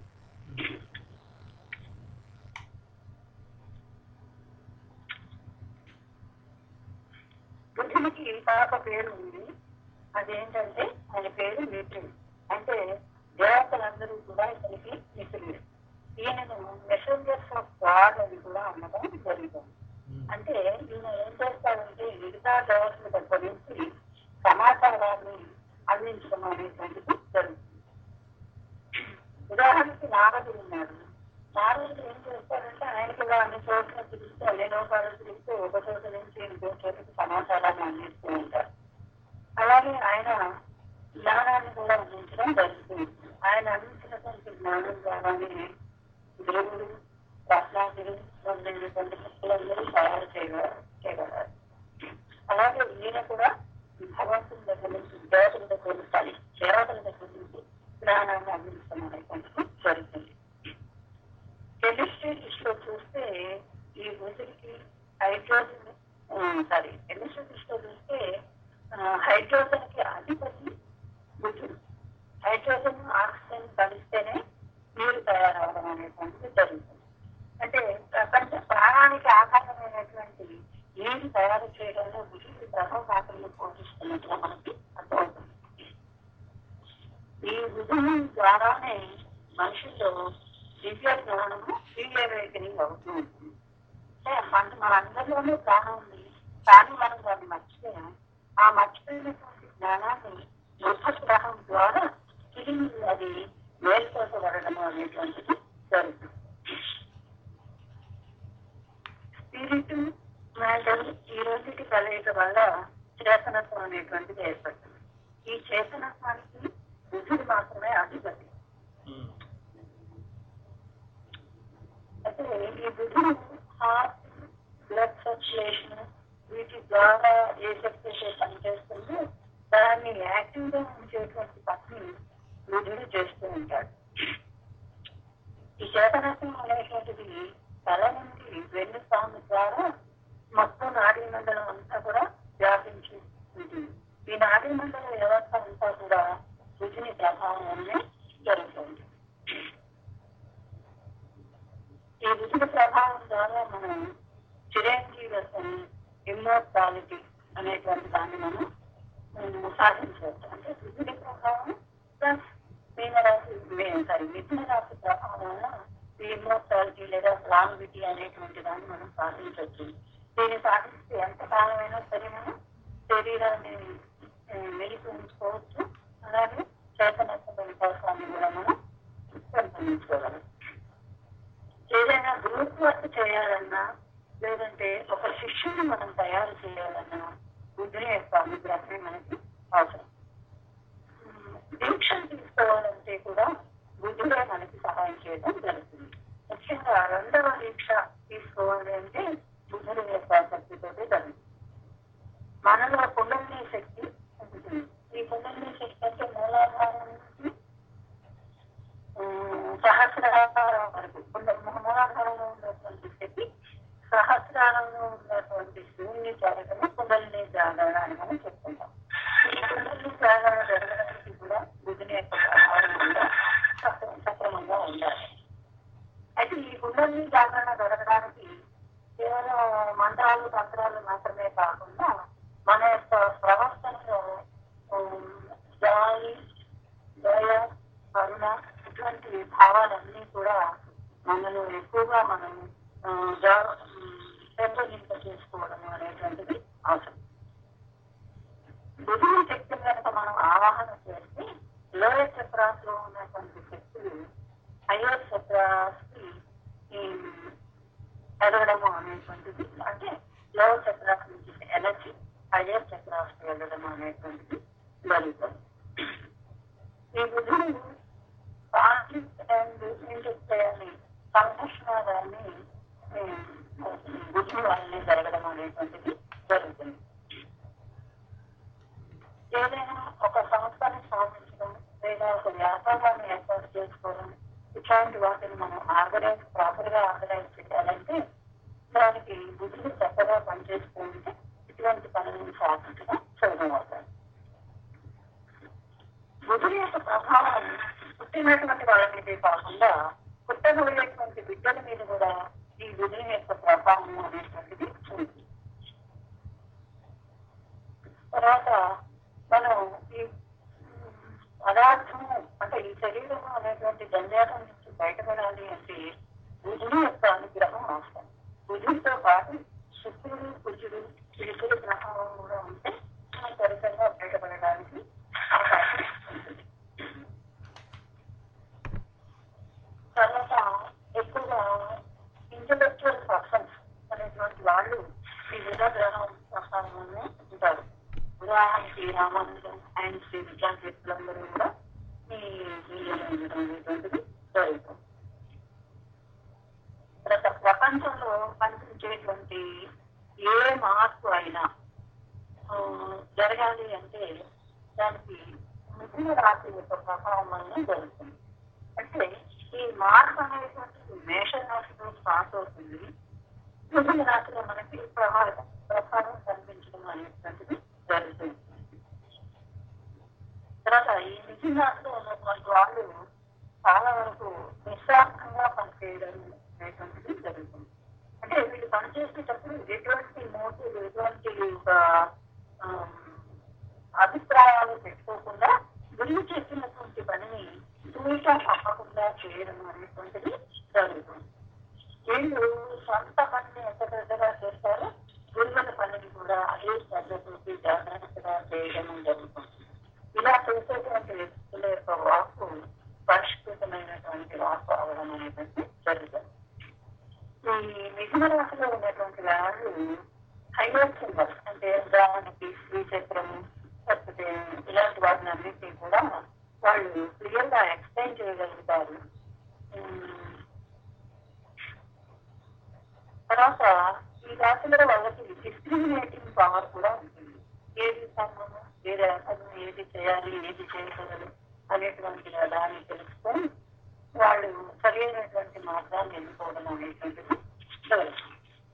బుద్ధునికి ఇంకొక పేరు ఉంది అదేంటంటే ఆయన పేరు మిత్రుడు అంటే దేవతలందరూ కూడా ఇతనికి మిత్రుడు ఈయనను మెసెంజర్స్ ఆఫ్ గాడ్ అని కూడా అనడం జరుగుతుంది అంటే ఈయన ఏం చేస్తాడంటే మిగతా దేవతల దగ్గర నుంచి సమాచారాన్ని అందించడం అనేటువంటిది జరుగుతుంది ఉదాహరణకి నారదుడు ఉన్నాడు నారదుడు ఏం చేస్తాడంటే ఆయనకి ఇలా అన్ని చోట్ల తిరిగితే అన్ని లోకాలు తిరిగితే ఒక చోట నుంచి ఇంకో చోటకి సమాచారాన్ని అందిస్తూ ఉంటారు అలాగే ఆయన జ్ఞానాన్ని కూడా అందించడం జరుగుతుంది ఆయన అందించినటువంటి జ్ఞానం ద్వారానే దేవుడు రత్నాదులు మొదలైనటువంటి శక్తులందరూ తయారు చేయగలరు చేయగలరు అలాగే ఈయన కూడా భగవంతుని దగ్గర నుంచి దేవతల దగ్గర నుంచి సారీ, దేవతల దగ్గర నుంచి జ్ఞానాన్ని అందించడం అనేటువంటిది జరుగుతుంది కెమిస్ట్రీ దృష్టిలో చూస్తే ఈ బుధుడికి హైడ్రోజన్ సారీ కెమిస్ట్రీ దృష్టిలో చూస్తే హైడ్రోజన్ కి అధిపతి బుధుడు హైడ్రోజన్ ఆక్సిజన్ కలిస్తేనే నీరు తయారవడం అనేటువంటిది జరుగుతుంది అంటే ప్రపంచ ప్రాణానికి ఆధారమైనటువంటి నీరు తయారు చేయడంలో బుధుడు ప్రథమ పాత్రను పోషిస్తున్నట్టుగా మనకి అర్థమవుతుంది ఈ బుధుని ద్వారానే మనుషుల్లో దివ్య జ్ఞానము దివ్య వేగనింగ్ అవుతూ ఉంటుంది అంటే మన మనందరిలోనే జ్ఞానం ఉంది కానీ మనం దాన్ని మర్చిపోయాం ఆ మర్చిపోయినటువంటి జ్ఞానాన్ని బుద్ధ గ్రహం ద్వారా తిరిగి అది మేల్కొల్పబడడం అనేటువంటిది జరుగుతుంది స్పిరిట్ మ్యాటర్ ఈ రెండు చేతనత్వం అనేటువంటిది ఏర్పడుతుంది ఈ చేతనత్వానికి బుద్ధుడు మాత్రమే అధిపతి ఉమ్, అయితే ఈ బుద్ధుడు హార్ట్ బ్లడ్ సర్క్యులేషన్ వీటి ద్వారా ఏ శక్తి అయితే పనిచేస్తుందో దాన్ని యాక్టివ్ గా ఉంచేటువంటి పని బుద్ధుడు చేస్తూ ఉంటాడు ఈ చేతనత్వం అనేటువంటిది తల నుండి వెన్ను స్థానం ద్వారా మొత్తం నాడీ మండలం అంతా కూడా వ్యాపించి ఉంటుంది ఈ నాడీ మండల వ్యవస్థ అంతా కూడా బుద్ధిని ప్రభావం వల్లే జరుగుతుంది ఈ బుద్ధుడి ప్రభావం ద్వారా మనం చిరంజీవత్వం ఇమ్మోర్టాలిటీ అనేటువంటి దాన్ని మనం ఉమ్, సాధించవచ్చు అంటే బుద్ధుడి ప్రభావం ప్లస్ మీనరాశి సారీ మిథున రాశి ప్రభావం వల్ల ఈ ఇమ్మోర్టాలిటీ లేదా లాంగ్విటీ అనేటువంటి దాన్ని మనం సాధించవచ్చు దీన్ని సాధిస్తే ఎంత కాలమైనా సరే మనం శరీరాన్ని ఉమ్, మెలిసి ఉంచుకోవచ్చు అలాగే చేతనత్వ వికాసాన్ని కూడా మనం పెంపొందించుకోగలం ఏదైనా గ్రూప్ వర్క్ చేయాలన్నా లేదంటే ఒక శిష్యుని మనం తయారు చేయాలన్నా బుద్ధుని యొక్క అనుగ్రహమే మనకి అవసరం ఉమ్, దీక్షను తీసుకోవాలంటే కూడా బుద్ధుడే మనకి సహాయం చేయడం జరుగుతుంది ముఖ్యంగా రెండవ దీక్ష తీసుకోవాలి అంటే బుద్ధుడి యొక్క శక్తితోటే జరుగుతుంది మనలో కుండలిని శక్తి ఉంటుంది ఈ కుండలిని శక్తి అంటే మూలాధారం నుంచి ఉమ్, సహస్రారం వరకు కొంత మూలాధారంలో ఉన్నటువంటి శక్తి సహస్రారంలో ఉన్నటువంటి శివుని జరగడం కుండలిని జాగరణ అని మనం చెప్పుకుంటాం ఈ కుండలిని జాగరణ జరగడానికి కూడా బుద్ధుని యొక్క ప్రభావం కూడా సక్ర- సక్రమంగా ఉండాలి అయితే ఈ కుండలిని జాగరణ జరగడానికి కేవలం మంత్రాలు తంత్రాలు మాత్రమే కాకుండా మన యొక్క ప్రవర్తనలో ఉమ్, జాలి దయ కరుణ ఇటువంటి భావాలన్నీ కూడా మనలో ఎక్కువగా మనం ఆ, జా- ఉమ్, పెంపొందింప చేసుకోవడం అనేటువంటిది అవసరం బుధుని శక్తిని కనుక మనం ఆవాహన చేస్తే లోయర్ చక్రాస్ లో ఉన్నటువంటి శక్తులు హయ్యర్ చక్రాస్ కి ఈ ఎదగడము అనేటువంటిది అంటే లోవర్ చక్రాస్ నుంచి ఎనర్జీ హయ్యర్ చక్రాస్ కి వెళ్ళడం అనేటువంటిది జరుగుతుంది ఈ బుద్ధుడు కాన్ఫ్లిక్ట్ అండ్ ఇంటర్ప్లేయర్ని సంఘర్షణాన్ని బుద్ధి వల్లనే జరగడం అనేటువంటిది జరుగుతుంది ఏదైనా ఒక సంస్థని స్థాపించడం లేదా ఒక వ్యాపారాన్ని ఏర్పాటు చేసుకోవడం ఇట్లాంటి వాటిని మనం ఆర్గనైజ్ ప్రాపర్ గా ఆర్గనైజ్ చేయాలంటే దానికి బుద్ధుడు చక్కగా పనిచేస్తూ ఉంటే ఇటువంటి పనులను సాధించడం సులభం అవుతుంది బుధుని యొక్క ప్రభావం పుట్టినటువంటి వాళ్ళ మీదే కాకుండా పుట్టబోయేటువంటి బిడ్డల మీద కూడా ఈ బుధుని యొక్క ప్రభావం అనేటువంటిది ఉంది తర్వాత మనం ఈ పదార్థం అంటే ఈ శరీరం అనేటువంటి జంజాటం నుంచి బయటపడాలి అంటే బుధుని యొక్క అనుగ్రహం అవసరం బుధుడితో పాటు శుక్రుడు కుజుడు ఇరుకుడు ప్రభావం కూడా ఉంటే మనం త్వరితంగా బయటపడడానికి అవకాశం ఉంటుంది తర్వాత ఎక్కువగా ఇంటలెక్చువల్ పర్సన్స్ అనేటువంటి వాళ్ళు ఈ విధ గ్రహం ప్రభావంలోనే ఉంటారు ఉదాహరణకి రామానుజం అండ్ శ్రీ విద్యార్థులందరూ కూడా ఈ వీడియోలో ఉండడం అనేటువంటిది జరుగుతుంది తర్వాత ప్రపంచంలో కనిపించేటువంటి ఏ మార్పు అయినా ఆ, జరగాలి అంటే దానికి మిథున రాశి యొక్క ప్రభావం వలన జరుగుతుంది అంటే ఈ మార్పు అనేటువంటిది మేష రాశిలో స్టార్ట్ అవుతుంది మిథున రాశిలో మనకి ప్రభావం ప్రభావం కనిపించడం అనేటువంటిది జరుగుతుంది తర్వాత ఈ మిథున రాశిలో ఉన్నటువంటి వాళ్ళు చాలా వరకు నిస్వార్థంగా పనిచేయడం అనేటువంటిది జరుగుతుంది అంటే వీళ్ళు పనిచేసేటప్పుడు ఎటువంటి మోటివ్ ఎటువంటి ఒక ఆమ్, అభిప్రాయాలు పెట్టుకోకుండా గురువు చెప్పినటువంటి పనిని తూచా తప్పకుండా చేయడం అనేటువంటిది జరుగుతుంది వీళ్ళు సొంత పనిని ఎంత పెద్దగా చేస్తారో గురువుల పనిని కూడా అదే శ్రద్ధతోటి జాగ్రత్తగా చేయడం జరుగుతుంది ఇలా చేసేటువంటి వ్యక్తుల యొక్క వాక్కు పరిష్కృతమైనటువంటి వాక్కు అవడం అనేటువంటి జరుగుతుంది ఈ మిథున రాశిలో ఉన్నటువంటి వాళ్ళు హైలైట్ సింబల్స్ అంటే ఉదాహరణకి శ్రీశైలం ఏది అవసరం ఏది చేయాలి ఏది చేయకూడదు అనేటువంటి దాన్ని తెలుసుకొని వాళ్ళు సరైనటువంటి మార్గాన్ని ఎన్నుకోవడం అనేటువంటిది జరుగుతుంది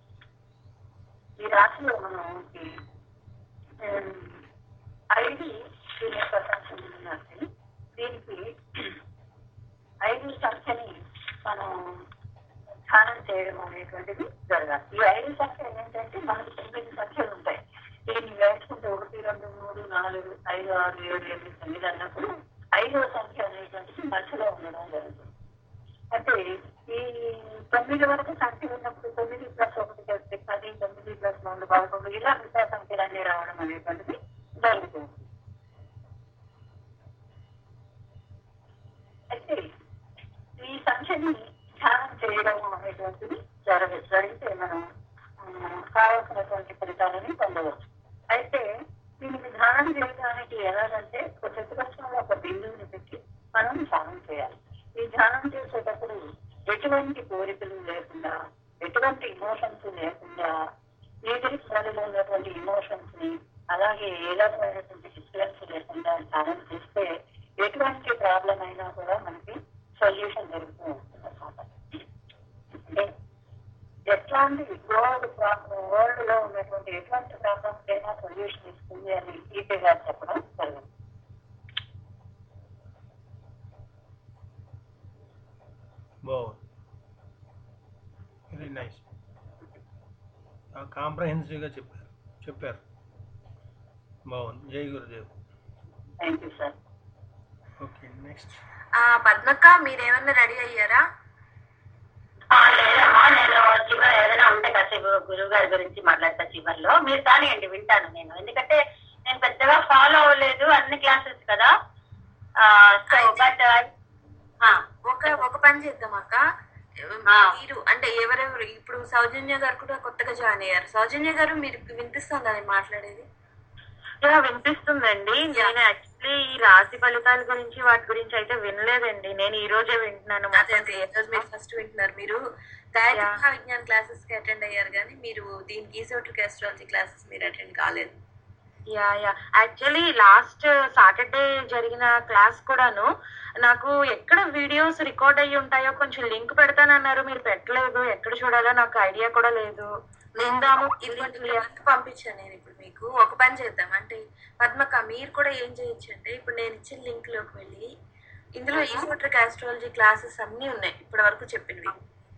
ఈ రాశిలో మనకి ఉమ్, ఐదు దీని యొక్క సంఖ్య రాశి దీనికి ఐదు సంఖ్యని మనం ధ్యానం చేయడం అనేటువంటిది జరగాలి ఈ ఐదు సంఖ్య ఏంటంటే మనకు తొమ్మిది సంఖ్యలు ఉంటాయి దీన్ని వేసుకుంటే ఒకటి రెండు మూడు నాలుగు ఐదు ఆరు ఏడు ఎనిమిది తొమ్మిది అన్నప్పుడు ఐదవ సంఖ్య అనేటువంటిది మధ్యలో ఉండడం జరుగుతుంది అంటే ఈ తొమ్మిది వరకు సంఖ్య ఉన్నప్పుడు తొమ్మిది ప్లస్ ఒకటి కలిస్తే పది తొమ్మిది ప్లస్ రెండు పదకొండు ఇలా మిగతా సంఖ్యలన్నీ రావడం అనేటువంటిది జరుగుతుంది అయితే ఈ సంఖ్యని ధ్యానం చేయడం అనేటువంటిది జరగ జరిగితే మనం ఆ, కావాల్సినటువంటి ఫలితాలని పొందవచ్చు అయితే దీనికి ధ్యానం చేయడానికి ఎలాగంటే ఒక చతురస్రంలో ఒక బిందువుని పెట్టి మనం ధ్యానం చేయాలి ఈ ధ్యానం చేసేటప్పుడు ఎటువంటి కోరికలు లేకుండా ఎటువంటి ఇమోషన్స్ లేకుండా ఎదురు వారిలో ఉన్నటువంటి ఇమోషన్స్ ని అలాగే ఏ రకమైనటువంటి డిస్టర్బెన్స్ లేకుండా ధ్యానం చేస్తే ఎటువంటి ప్రాబ్లం అయినా కూడా మనకి సొల్యూషన్ జరుగుతూ ఉంటుంది అన్నమాట అంటే ఎట్లాంటి వరల్డ్ వరల్డ్ లో ఉన్నటువంటి ఎటువంటి ప్రాబ్లమ్స్ అయినా సొల్యూషన్ ఇస్తుంది అని ఈపీ గారు చెప్పడం జరిగింది బాగుంది వెరీ నైస్ కాంప్రహెన్సివ్గా చెప్పారు చెప్పారు బాగుంది జై Gurudev thank you sir okay next ఆ, పద్మక్క మీరేమన్నా రెడీ అయ్యారా లేదమ్మా నేను చివరి ఏదైనా ఉంటే కాసేపు గురువు గారి గురించి మాట్లాడతా చివరిలో మీరు కానివ్వండి వింటాను నేను ఎందుకంటే నేను పెద్దగా ఫాలో అవ్వలేదు అన్ని క్లాసెస్ కదా సో బట్ ఒక ఒక పని చేద్దాం అక్క ఆ. మీరు అంటే ఎవరెవరు ఇప్పుడు సౌజన్య గారు కూడా కొత్తగా జాయిన్ అయ్యారు సౌజన్య గారు మీరు వినిపిస్తుందా నేను మాట్లాడేది యా వినిపిస్తుందండి నేను యాక్చువల్లీ ఈ రాశి ఫలితాల గురించి వాటి గురించి అయితే వినలేదండి నేను ఈ రోజే వింటున్నాను అదే అదే ఈ రోజు మీరు ఫస్ట్ వింటున్నారు మీరు గాయత్రి Yeah. మహావిజ్ఞాన్ క్లాసెస్ కి అటెండ్ అయ్యారు కానీ మీరు దీనికి ఈసోట్రిక్ ఆస్ట్రాలజీ క్లాసెస్ మీరు అటెండ్ కాలేదు yeah yeah actually last Saturday జరిగిన క్లాస్ కూడాను నాకు ఎక్కడ వీడియోస్ రికార్డ్ అయ్యి ఉంటాయో కొంచెం లింక్ పెడతానన్నారు మీరు పెట్టలేదు ఎక్కడ చూడాలో నాకు ఐడియా కూడా లేదు విందాము ఇదిగోండి ఇక్కడ లింక్ పంపించాను నేను ఇప్పుడు మీకు ఒక పని చేద్దాం అంటే పద్మక మీరు కూడా ఏం చేయొచ్చు అంటే ఇప్పుడు నేను ఇచ్చిన లింక్ లోకి వెళ్ళి ఇందులో ఈసోట్రిక్ ఆస్ట్రాలజీ క్లాసెస్ అన్ని ఉన్నాయి ఇప్పటి వరకు చెప్పినవి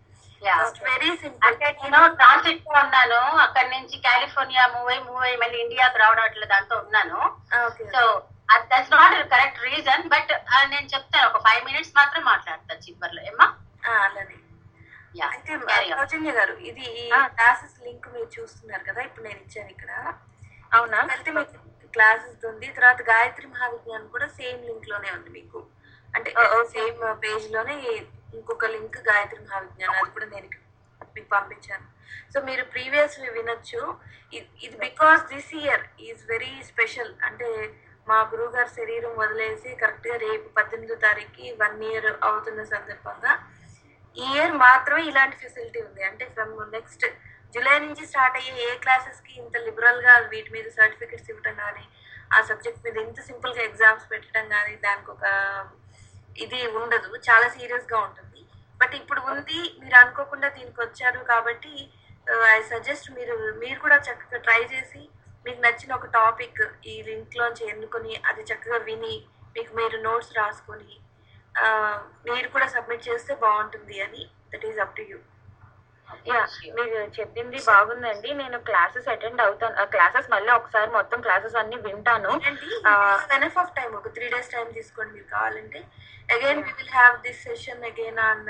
వెరీ సింపుల్ అంటే నేను ట్రాన్సిట్ లో ఉన్నాను అక్కడ నుంచి కాలిఫోర్నియా మూవ్ అయ్యి మూవ్ అయ్యి మళ్ళీ ఇండియాకి రావడం అట్లా దాంతో ఉన్నాను okay so that's not correct reason but నేను చెప్తాను ఒక ఫైవ్ మినిట్స్ మాత్రం మాట్లాడతాను చివరిలో ఏమ్మా అలానే Yeah, అయితే carry on. సౌజన్య గారు ఇది క్లాసెస్ లింక్ మీరు చూస్తున్నారు కదా ఇప్పుడు నేను ఇచ్చాను ఇక్కడ అవునా వెళ్తే మీకు క్లాసెస్ ఉంది తర్వాత గాయత్రి మహావిజ్ఞానం కూడా సేమ్ లింక్ లోనే ఉంది మీకు అంటే సేమ్ పేజ్ లోనే ఇంకొక లింక్ గాయత్రి మహావిజ్ఞానం అది కూడా నేను ఇక్కడ మీకు పంపించాను సో మీరు ప్రీవియస్ వినొచ్చు ఇ- ఇది because this year is very special అంటే మా గురువు గారి శరీరం వదిలేసి కరెక్ట్ గా రేపు పద్దెనిమిదో తారీఖుకి వన్ ఇయర్ అవుతున్న సందర్భంగా ఈ ఇయర్ మాత్రమే ఇలాంటి ఫెసిలిటీ ఉంది అంటే ఫ్రమ్ నెక్స్ట్ జూలై నుంచి స్టార్ట్ అయ్యే ఏ క్లాసెస్ కి ఇంత లిబరల్ గా వీటి మీద సర్టిఫికెట్స్ ఇవ్వడం కానీ ఆ సబ్జెక్ట్ మీద ఇంత సింపుల్ గా ఎగ్జామ్స్ పెట్టడం కానీ దానికి ఒక ఇది ఉండదు చాలా సీరియస్ గా ఉంటుంది బట్ ఇప్పుడు ఉంది మీరు అనుకోకుండా దీనికి వచ్చారు కాబట్టి ఐ సజెస్ట్ మీరు మీరు కూడా చక్కగా ట్రై చేసి మీకు నచ్చిన ఒక టాపిక్ ఈ లింక్ లోంచి ఎన్నుకొని అది చక్కగా విని మీకు మీరు నోట్స్ రాసుకొని ఆ, మీరు కూడా సబ్మిట్ చేస్తే బాగుంటుంది అని that is up to you yeah మీరు చెప్పింది బాగుందండి నేను క్లాసెస్ అటెండ్ అవుతాను ఆ క్లాసెస్ మళ్ళీ ఒకసారి మొత్తం క్లాసెస్ అన్ని వింటాను ఆ, ఎనఫ్ ఆఫ్ టైం ఒక త్రీ డేస్ టైం తీసుకోండి మీరు కావాలంటే again we will have this session again on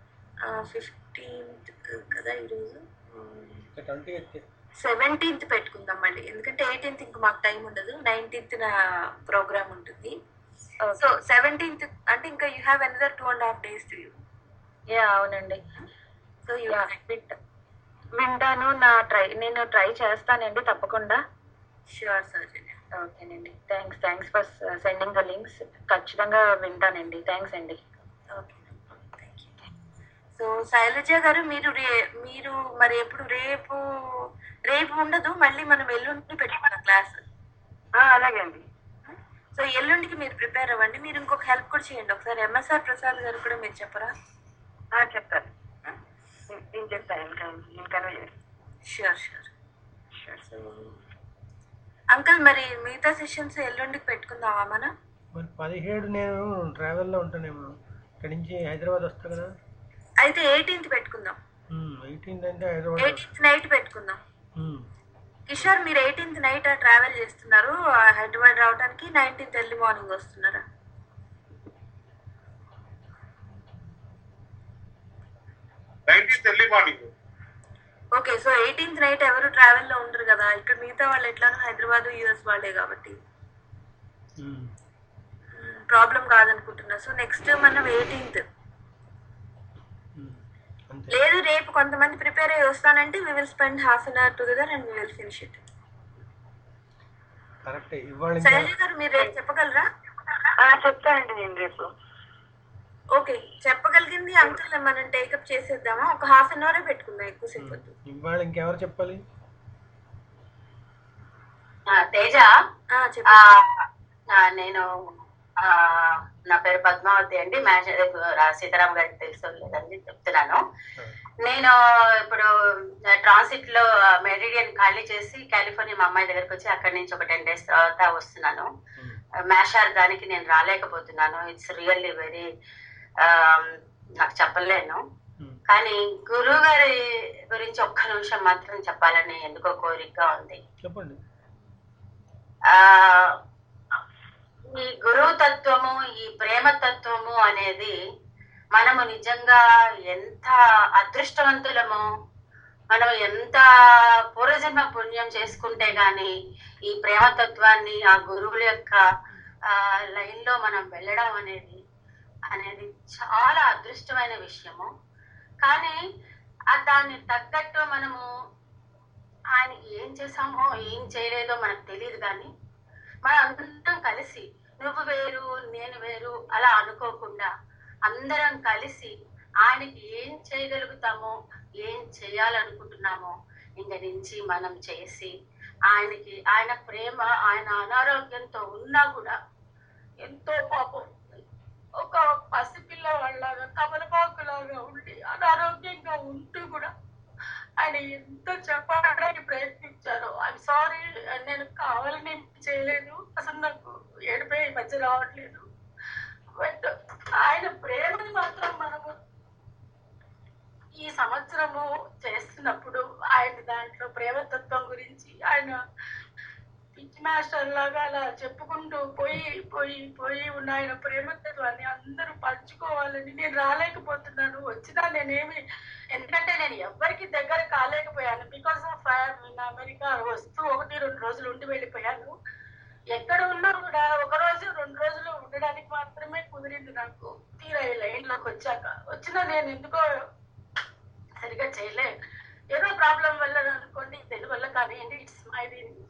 fifteenth కదా ఈరోజు ట్వంటీ ఎయిత్ సెవెంటీన్త్ పెట్టుకుందాం మళ్ళీ ఎందుకంటే ఎయిటీన్త్ ఇంక మాకు టైం ఉండదు నైన్టీన్త్ నా ప్రోగ్రామ్ ఉంటుంది సో సెవెంటీన్త్ అంటే ఇంకా you have another two and half days to you yeah అవునండి సో యూ యా వింట- వింటాను నా ట్రై నేను ట్రై చేస్తానండి తప్పకుండా ష్యూర్ సర్జన్ ఓకేనండి thanks thanks for sending the links ఖచ్చితంగా వింటానండి థ్యాంక్స్ అండి okay thank you so Shailaja garu మీరు రే మీరు మరి ఎప్పుడు రేపు రేపు ఉండదు మళ్ళీ మనం ఎల్లుండి పెట్టుకున్నాం క్లాస్ అలాగే అండి సో ఎల్లుండికి మీరు ప్రిపేర్ అవ్వండి మీరు ఇంకొక హెల్ప్ కూడా చేయండి ఒకసారి ఎంఎస్ఆర్ ప్రసాద్ గారు కూడా మీరు చెప్పరా ఆ, చెప్తాను నేను చెప్తాను ఇంకా ఇంకా షూర్ షూర్ సో అంకుల్ మరి మిగతా సెషన్స్ ఎల్లుండికి పెట్టుకుందామా మనం మరి పదిహేడు నేను ట్రావెల్లో ఉంటానేమో ఇక్కడి నుంచి హైదరాబాద్ వస్తా కదా అయితే ఎయిటీన్త్ పెట్టుకుందాం ఎయిటీన్త్ అంటే హైదరాబాద్ ఎయిటీన్త్ నైట్ పెట్టుకుందాం ఉమ్. కిషోర్ మీరు ఎయిటీన్త్ నైట్ ట్రావెల్ చేస్తున్నారు ఆ, హైదరాబాద్ రావడానికి నైన్టీన్త్ ఎర్లీ మార్నింగ్ వస్తున్నారా nineteenth early morning okay so eighteenth night ఎవరు ట్రావెల్ లో ఉండరు కదా ఇక్కడ మిగతా వాళ్ళు ఎట్లానో హైదరాబాద్ యూఎస్ వాళ్ళే కాబట్టి ఉమ్. ప్రాబ్లం కాదనుకుంటున్నా సో నెక్స్ట్ మనం ఎయిటీన్త్ ఉమ్. అంతే లేదు రేపు కొంతమంది ప్రిపేర్ అయ్యి వస్తానంటే we will spend half an hour together and we will finish it కరెక్టే ఇవాళ ఇంకా శైలజ గారు మీరు రేపు చెప్పగలరా చెప్తానండి నేను రేపు ఓకే చెప్పగలిగింది అంకుల్ మనం టేకప్ చేసేద్దామా ఒక హాఫ్ అన్ అవరే పెట్టుకుందాం ఎక్కువసేపు వద్దు ఇవాళ ఇంకెవరు చెప్పాలి ఆ, తేజ ఆ, ఆ, చెప్పండి ఆ, నేను ఆ, నా పేరు పద్మావతి అండి మ్యానేజర్ సీతారాం గారికి తెలుసు లేదని చెప్తున్నాను నేను ఇప్పుడు ట్రాన్సిట్ లో మెరిడియన్ ఖాళీ చేసి కాలిఫోర్నియా మా అమ్మాయి దగ్గరికి వచ్చి అక్కడి నుంచి ఒక టెన్ డేస్ తర్వాత వస్తున్నాను మ్యాషార్ దానికి నేను రాలేకపోతున్నాను ఇట్స్ రియల్లీ వెరీ నాకు చెప్పలేను ఉమ్. కానీ గురువు గారి గురించి ఒక్క నిమిషం మాత్రం చెప్పాలని ఎందుకో కోరికగా ఉంది చెప్పండి ఆ ఈ గురువు తత్వము ఈ ప్రేమ తత్వము అనేది మనము నిజంగా ఎంత అదృష్టవంతులమో మనం ఎంత పూర్వజన్మ పుణ్యం చేసుకుంటే గాని ఈ ప్రేమ తత్వాన్ని ఆ గురువుల యొక్క ఆ లైన్ లో మనం వెళ్ళడం అనేది అనేది చాలా అదృష్టమైన విషయము కానీ ఆ దాన్ని తగ్గట్టు మనము ఆయనకి ఏం చేసామో ఏం చేయలేదో మనకు తెలియదు కానీ మనం అందరం కలిసి నువ్వు వేరు నేను వేరు అలా అనుకోకుండా అందరం కలిసి ఆయనకి ఏం చేయగలుగుతామో ఏం చేయాలనుకుంటున్నామో ఇంక నుంచి మనం చేసి ఆయనకి ఆయన ప్రేమ ఆయన అనారోగ్యంతో ఉన్నా కూడా ఎంతో పాపం ఒక పసిపిల్ల వాళ్ళలాగా కమలపాకులాగా ఉండి అనారోగ్యంగా ఉంటూ కూడా ఆయన ఎంత చెప్పడానికి ప్రయత్నించారో ఐఎమ్ సారీ నేను కావాలని చేయలేదు అసలు నాకు ఏడిపోయి ఈ మధ్య రావట్లేదు బట్ ఆయన ప్రేమని మాత్రం మనము ఈ సంవత్సరము చేస్తున్నప్పుడు ఆయన దాంట్లో ప్రేమతత్వం గురించి ఆయన పిచ్ మాస్టర్ లాగా అలా చెప్పుకుంటూ పోయి పోయి పోయి ఉన్న ఆయన ప్రేమతత్వాన్ని అందరూ పంచుకోవాలని నేను రాలేకపోతున్నాను వచ్చినా నేనేమి ఎందుకంటే నేను ఎవ్వరికి దగ్గర కాలేకపోయాను బికాస్ ఆఫ్ నేను అమెరికా వస్తూ ఒకటి రెండు రోజులు ఉండి వెళ్ళిపోయాను ఎక్కడ ఉన్నా కూడా ఒక రోజు రెండు రోజులు ఉండడానికి మాత్రమే కుదిరింది నాకు తీరా ఈ లైన్ లోకి వచ్చాక వచ్చినా నేను ఎందుకో సరిగా చేయలే ఏదో ప్రాబ్లం వల్ల అనుకోండి దేని వల్ల కానివ్వండి ఇట్స్ మై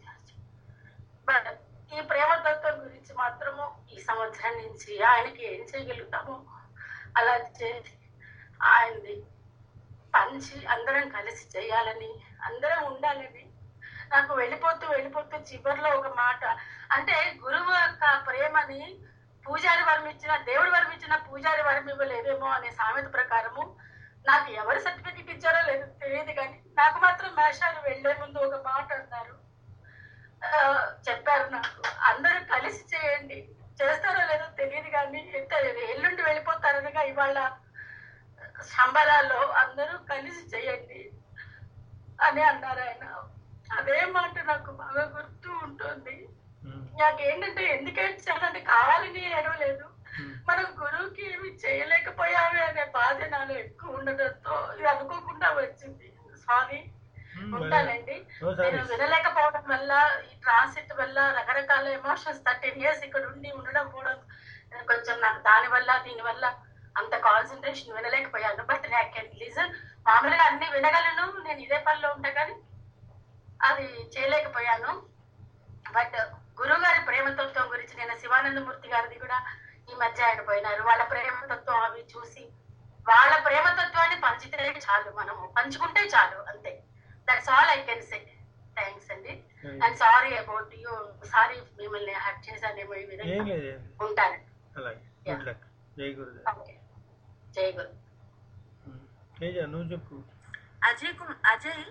బట్ ఈ ప్రేమతత్వం గురించి మాత్రము ఈ సంవత్సరం నుంచి ఆయనకి ఏం చేయగలుగుతామో అలా చేసి ఆయన్ని పంచి అందరం కలిసి చేయాలని అందరం ఉండాలని నాకు వెళ్ళిపోతూ వెళ్ళిపోతూ చివరిలో ఒక మాట అంటే గురువు యొక్క ప్రేమని పూజారి వరం ఇచ్చిన దేవుడి వరం ఇచ్చిన పూజారి వరం ఇవ్వలేదేమో అనే సామెత ప్రకారము నాకు ఎవరు సర్టిఫికెట్ ఇచ్చారో లేదో తెలియదు కానీ నాకు మాత్రం మేషాలు వెళ్లే ముందు ఒక మాట అన్నారు ఆ, చెప్పారు నాకు అందరూ కలిసి చేయండి చేస్తారో లేదో తెలియదు కానీ ఎంత ఎల్లుండి వెళ్ళిపోతారనగా ఇవాళ సంబరాల్లో అందరూ కలిసి చేయండి అని అన్నారు ఆయన అదే మాట నాకు బాగా గుర్తు ఉంటుంది ఉమ్. నాకేంటంటే ఎందుకు ఏడ్చానంటే కావాలని ఏడవలేదు ఉమ్. మనం గురువుకి ఏమి చేయలేకపోయామే అనే బాధ నాలో ఎక్కువ ఉండడంతో ఇది అనుకోకుండా వచ్చింది సారీ ఉమ్, ఉంటానండి ఓ సారీ నేను వినలేకపోవడం వల్ల ఈ ట్రాన్సిట్ వల్ల రకరకాల ఎమోషన్స్ థర్టీన్ ఇయర్స్ ఇక్కడ ఉండి ఉండడం కూడా నేను కొంచెం నాకు దాని వల్ల దీని వల్ల అంత కాన్సన్ట్రేషన్ వినలేకపోయాను బట్ ఐ కెన్ లిజన్ మామూలుగా అన్ని వినగలను నేను ఇదే పనిలో ఉంటా కానీ అది చేయలేకపోయాను బట్ గురువు గారి ప్రేమతత్వం గురించి నేను శివానందమూర్తి గారిది కూడా ఈ మధ్య ఆయన పోయినారు వాళ్ళ ప్రేమతత్వం అవి చూసి వాళ్ళ ప్రేమతత్వాన్ని పంచితే చాలు మనము పంచుకుంటే చాలు అంతే that's all I can say thanks అండి and sorry about you sorry మిమ్మల్ని హర్ట్ చేశాను ఉంటుందేమో ఈ ఏం విధంగా లేదు ఏం లేదు. ఉంటాను అలాగే గుడ్ లక్ జై గురుదేవ్ ఓకే జై గురు ఉమ్. తేజ నువ్వు చెప్పు అజయ్ కుమ్ అజయ్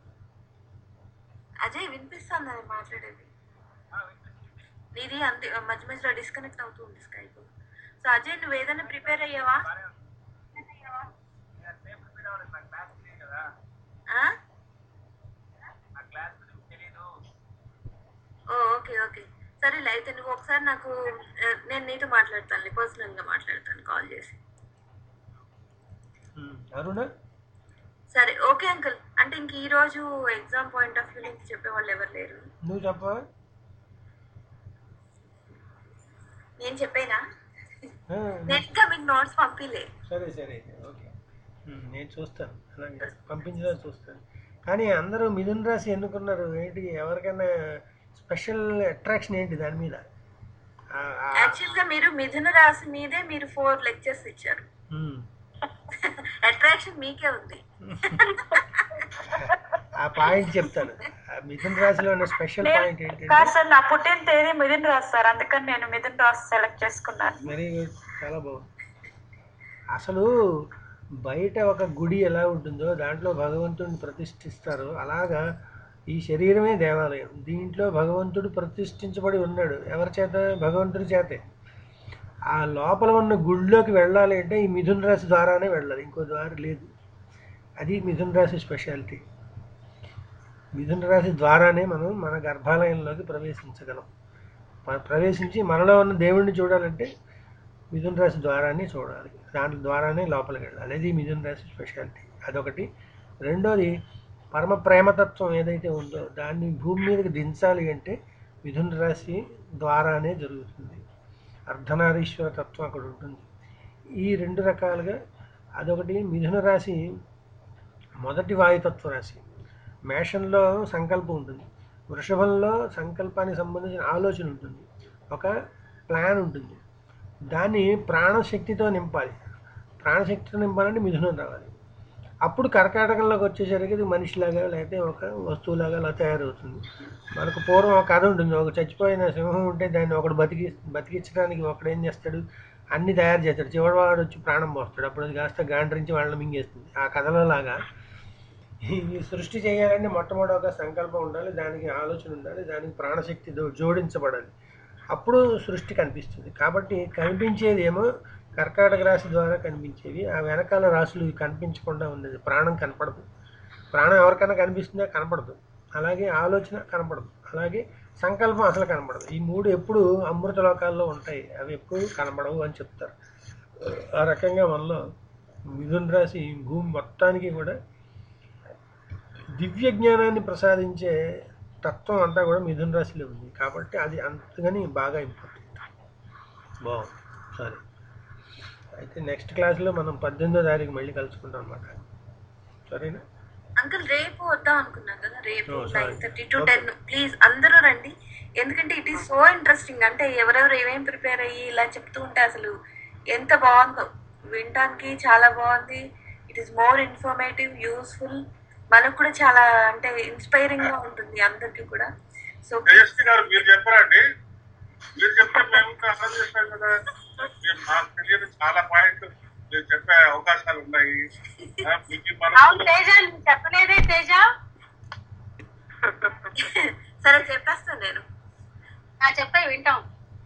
అజయ్ వినిపిస్తాను నేను మాట్లాడేది నీది అంతే మధ్య మధ్యలో డిస్కనెక్ట్ అవుతూ ఉంది స్కైప్ సో అజయ్ నువ్వు ఏదైనా ప్రిపేర్ అయ్యావా ఆ? ఓ ఓకే ఓకే సరేలే అయితే నువ్వు ఒకసారి నాకు ఆ, నేను నీతో మాట్లాడతాను పర్సనల్గా మాట్లాడతాను కాల్ చేసి ఉమ్. అరుణ సరే ఓకే అంకుల్ అంటే ఇంక ఈ రోజు ఎగ్జామ్ పాయింట్ ఆఫ్ వ్యూ నుంచి చెప్పే వాళ్ళు ఎవరు లేరు నువ్వు చెప్పవా నేను చెప్పేనా ఆ, నేను ఇంకా మీకు నోట్స్ పంపిలే సరే సరే ఓకే ఉమ్, నేను చూస్తాను అలాగే పంపించదా చూస్తాను కానీ అందరూ మిథున రాశి ఎన్నుకున్నారు ఏంటి ఎవరికైనా స్పెషల్ అట్రాక్షన్ ఏంటి దాని మీద ఆ- ఆ- యాక్చువల్ గా మీరు మిథున రాశి మీదే మీరు ఫోర్ లెక్చర్స్ ఇచ్చారు ఉమ్. అట్రాక్షన్ మీకే ఉంది ఆ పాయింట్ చెప్తాను ఆ మిథున రాశిలో ఉన్న స్పెషల్ పాయింట్ ఏంటంటే కాదు సార్ నా పుట్టిన తేదీ మిథున్ రాజు సార్ అందుకని నేను మిథున్ రాజు సెలెక్ట్ చేసుకున్నాను వెరీ గుడ్ చాలా బాగుంది అసలు బయట ఒక గుడి ఎలా ఉంటుందో దాంట్లో భగవంతుడిని ప్రతిష్ఠిస్తారు అలాగా ఈ శరీరమే దేవాలయం దీంట్లో భగవంతుడు ప్రతిష్ఠించబడి ఉన్నాడు ఎవరి చేత భగవంతుడి చేతే ఆ లోపల ఉన్న గుడిలోకి వెళ్ళాలి అంటే ఈ మిథున రాశి ద్వారానే వెళ్ళాలి ఇంకో ద్వారం లేదు అది మిథున రాశి స్పెషాలిటీ మిథున రాశి ద్వారానే మనం మన గర్భాలయంలోకి ప్రవేశించగలం ప్ర- ప్రవేశించి మనలో ఉన్న దేవుణ్ణి చూడాలంటే మిథున రాశి ద్వారానే చూడాలి దాని ద్వారానే లోపలికి వెళ్ళాలి అది మిథున రాశి స్పెషాలిటీ అదొకటి రెండోది పరమ ప్రేమతత్వం ఏదైతే ఉందో దాన్ని భూమి మీదకి దించాలి అంటే మిథున రాశి ద్వారానే జరుగుతుంది అర్ధనారీశ్వర తత్వం అక్కడ ఉంటుంది ఈ రెండు రకాలుగా అదొకటి మిథున రాశి మొదటి వాయుతత్వ రాశి మేషంలో సంకల్పం ఉంటుంది వృషభంలో సంకల్పానికి సంబంధించిన ఆలోచన ఉంటుంది ఒక ప్లాన్ ఉంటుంది దాన్ని ప్రాణశక్తితో నింపాలి ప్రాణశక్తితో నింపాలంటే మిథునం రావాలి అప్పుడు కర్కాటకంలోకి వచ్చేసరికి ఇది మనిషిలాగా లేకపోతే ఒక వస్తువులాగా అలా తయారవుతుంది మనకు పూర్వం ఒక కథ ఉంటుంది ఒక చచ్చిపోయిన సింహం ఉంటే దాన్ని ఒకడు బతికి బతికించడానికి ఒకడు ఏం చేస్తాడు అన్ని తయారు చేస్తాడు చివరి వాడు వచ్చి ప్రాణం పోస్తాడు అప్పుడు అది కాస్త గాండ్రించి వాళ్ళని మింగేస్తుంది ఆ కథలో లాగా ఈ సృష్టి చేయాలంటే మొట్టమొదటి ఒక సంకల్పం ఉండాలి దానికి ఆలోచన ఉండాలి దానికి ప్రాణశక్తి దో- జోడించబడాలి అప్పుడు సృష్టి కనిపిస్తుంది కాబట్టి కనిపించేది ఏమో కర్కాటక రాశి ద్వారా కనిపించేవి ఆ వెనకాల రాశులు కనిపించకుండా ఉన్నది ప్రాణం కనపడదు ప్రాణం ఎవరికైనా కనిపిస్తుందా కనపడదు అలాగే ఆలోచన కనపడదు అలాగే సంకల్పం అసలు కనపడదు ఈ మూడు ఎప్పుడు అమృత లోకాల్లో ఉంటాయి అవి ఎప్పుడు కనపడవు అని చెప్తారు ఆ రకంగా మనలో మిథున రాశి భూమి మొత్తానికి కూడా దివ్య జ్ఞానాన్ని ప్రసాదించే తత్వం అంతా కూడా మిథున రాశిలో ఉంది కాబట్టి అది అంతగాని బాగా ఇంపార్టెంట్ బాగుంది సరే అయితే నెక్స్ట్ క్లాస్లో మనం పద్దెనిమిదో తారీఖు మళ్ళీ కలుసుకుంటాం అనమాట సరేనా అంకుల్ రేపు వద్దాం అనుకున్నాం కదా రేపు Oh, sorry. Nine thirty to ten please అందరూ రండి ఎందుకంటే ఇట్ ఈస్ సో ఇంట్రెస్టింగ్ అంటే ఎవరెవరు ఏమేమి ప్రిపేర్ అయ్యి ఇలా చెప్తూ ఉంటే అసలు ఎంత బాగుందో వినటానికి చాలా బాగుంది it is more informative useful మనకు కూడా చాలా అంటే ఇన్స్పైరింగ్ గా ఉంటుంది అందరికీ కూడా సో తేజస్వి గారు మీరు చెప్పారండి మీరు చెప్తే మేము కూడా అర్థం చేస్తాం కదా మీరు నాకు తెలియని చాలా పాయింట్లు మీరు చెప్పే అవకాశాలు ఉన్నాయి ఆ, మీకు అవును మనసులో తేజ నువ్వు చెప్పలేదే తేజ సరే చెప్పేస్తాను నేను ఆ, చెప్పే వింటాం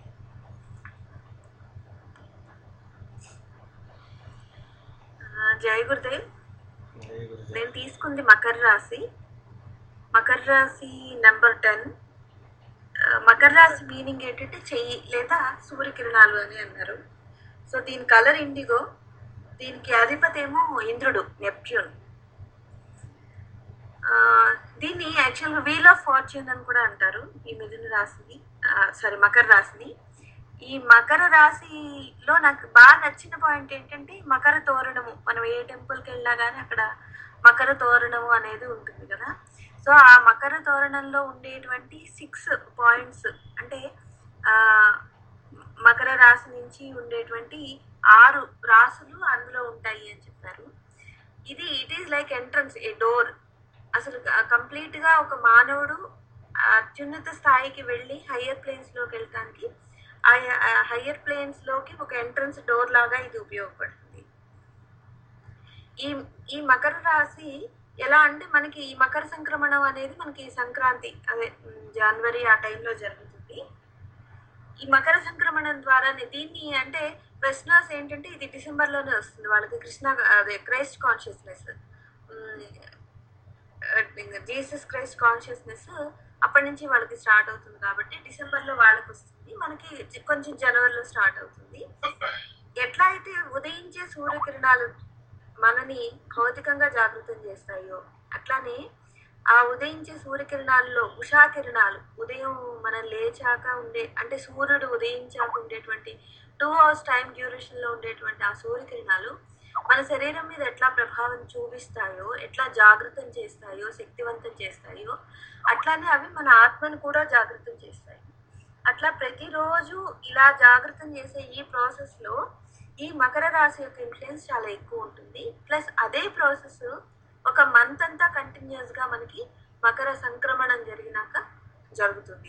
ఆ, జై గురుదేవ్ నేను తీసుకుంది మకర రాశి మకర రాశి నెంబర్ టెన్ మకర రాశి మీనింగ్ ఏంటంటే చెయ్యి లేదా సూర్యకిరణాలు అని అన్నారు సో దీని కలర్ ఇండిగో దీనికి అధిపతి ఏమో ఇంద్రుడు నెప్ట్యూన్ ఆ, దీన్ని యాక్చువల్గా వీల్ ఆఫ్ ఫార్చ్యూన్ అని కూడా అంటారు ఈ మిథున రాశిని సారీ మకర రాశిని ఈ మకర రాశిలో నాకు బాగా నచ్చిన పాయింట్ ఏంటంటే మకర తోరణము మనం ఏ టెంపుల్కి వెళ్ళినా కానీ అక్కడ మకర తోరణము అనేది ఉంటుంది కదా సో ఆ మకర తోరణంలో ఉండేటువంటి సిక్స్ పాయింట్స్ అంటే ఆ, మకర రాశి నుంచి ఉండేటువంటి ఆరు రాసులు అందులో ఉంటాయి అని చెప్పారు ఇది it is like entrance a door అసలు కంప్లీట్ గా ఒక మానవుడు అత్యున్నత స్థాయికి వెళ్ళి హయ్యర్ ప్లేన్స్ లోకి వెళ్ళడానికి ఆ హయ్యర్ ప్లేన్స్ లోకి ఒక ఎంట్రన్స్ డోర్ లాగా ఇది ఉపయోగపడుతుంది ఈ ఈ మకర రాశి ఎలా అంటే మనకి ఈ మకర సంక్రమణం అనేది మనకి సంక్రాంతి అదే ఉమ్, జనవరి ఆ టైంలో జరుగుతుంది ఈ మకర సంక్రమణం ద్వారానే దీన్ని అంటే వెస్టర్నర్స్ ఏంటంటే ఇది డిసెంబర్ లోనే వస్తుంది వాళ్ళకి కృష్ణ అదే Christ consciousness Jesus Christ consciousness అప్పటి నుంచి వాళ్ళకి స్టార్ట్ అవుతుంది కాబట్టి డిసెంబర్ లో వాళ్ళకి వస్తుంది మనకి జ- కొంచెం జనవరిలో స్టార్ట్ అవుతుంది ఎట్లా అయితే ఉదయించే సూర్యకిరణాలు మనని భౌతికంగా జాగృతం చేస్తాయో అట్లానే ఆ ఉదయించే సూర్యకిరణాల్లో ఉషా కిరణాలు ఉదయం మనం లేచాక ఉండే అంటే సూర్యుడు ఉదయించాక ఉండేటువంటి టూ అవర్స్ టైం డ్యూరేషన్ లో ఉండేటువంటి ఆ సూర్యకిరణాలు మన శరీరం మీద ఎట్లా ప్రభావం చూపిస్తాయో ఎట్లా జాగృతం చేస్తాయో శక్తివంతం చేస్తాయో అట్లానే అవి మన ఆత్మను కూడా జాగృతం చేస్తాయి అట్లా ప్రతిరోజు ఇలా జాగృతం చేసే ఈ ప్రాసెస్ లో ఈ మకర రాశి యొక్క ఇన్ఫ్లుయెన్స్ చాలా ఎక్కువ ఉంటుంది ప్లస్ అదే ప్రాసెస్ ఒక మంత్ అంతా కంటిన్యూస్ గా మనకి మకర సంక్రమణం జరిగినాక జరుగుతుంది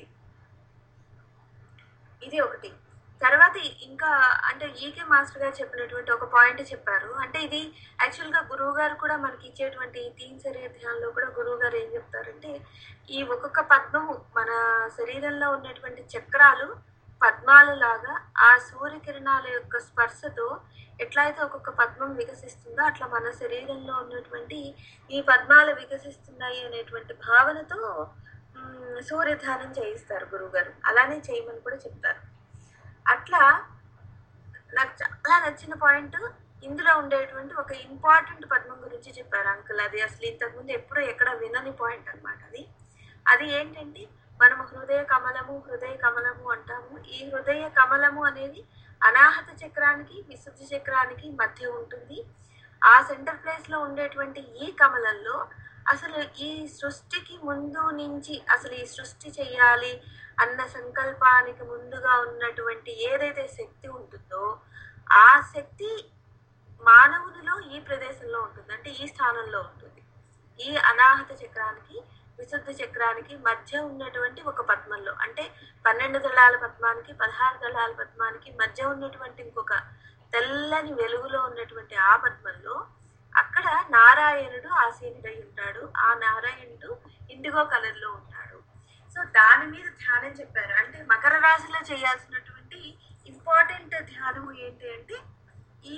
ఇది ఒకటి తర్వాత ఇంకా అంటే ఈకే మాస్టర్ గారు చెప్పినటువంటి ఒక పాయింట్ చెప్పారు అంటే ఇది యాక్చువల్ గా గురువు గారు కూడా మనకి ఇచ్చేటువంటి తీన్ శరీర ధ్యానంలో కూడా గురువు గారు ఏం చెప్తారంటే ఈ ఒక్కొక్క పద్మము మన శరీరంలో ఉన్నటువంటి చక్రాలు పద్మాల లాగా ఆ సూర్యకిరణాల యొక్క స్పర్శతో ఎట్లయితే ఒక్కొక్క పద్మం వికసిస్తుందో అట్లా మన శరీరంలో ఉన్నటువంటి ఈ పద్మాలు వికసిస్తున్నాయి అనేటువంటి భావనతో మ్, సూర్యధ్యానం చేయిస్తారు గురువుగారు అలానే చేయమని కూడా చెప్తారు అట్లా నాకు చాలా నచ్చిన పాయింట్ ఇందులో ఉండేటువంటి ఒక ఇంపార్టెంట్ పద్మం గురించి చెప్పారు అంకుల్ అది అసలు ఇంతకుముందు ఎప్పుడు ఎక్కడ వినని పాయింట్ అన్నమాట అది అది ఏంటంటే మనము హృదయ కమలము హృదయ కమలము అంటాము ఈ హృదయ కమలము అనేది అనాహత చక్రానికి విశుద్ధి చక్రానికి మధ్య ఉంటుంది ఆ సెంటర్ ప్లేస్ లో ఉండేటువంటి ఈ కమలంలో అసలు ఈ సృష్టికి ముందు నుంచి అసలు ఈ సృష్టి చేయాలి అన్న సంకల్పానికి ముందుగా ఉన్నటువంటి ఏదైతే శక్తి ఉంటుందో ఆ శక్తి మానవునిలో ఈ ప్రదేశంలో ఉంటుంది అంటే ఈ స్థానంలో ఉంటుంది ఈ అనాహత చక్రానికి విశుద్ధ చక్రానికి మధ్య ఉన్నటువంటి ఒక పద్మంలో అంటే పన్నెండు దళాల పద్మానికి పదహారు దళాల పద్మానికి మధ్య ఉన్నటువంటి ఇంకొక తెల్లని వెలుగులో ఉన్నటువంటి ఆ పద్మంలో అక్కడ నారాయణుడు ఆసీనుడై ఉంటాడు ఆ నారాయణుడు ఇండిగో కలర్ లో ఉంటాడు సో దాని మీద ధ్యానం చెప్పారు అంటే మకర రాశిలో చేయాల్సినటువంటి ఇంపార్టెంట్ ధ్యానం ఏంటి అంటే ఈ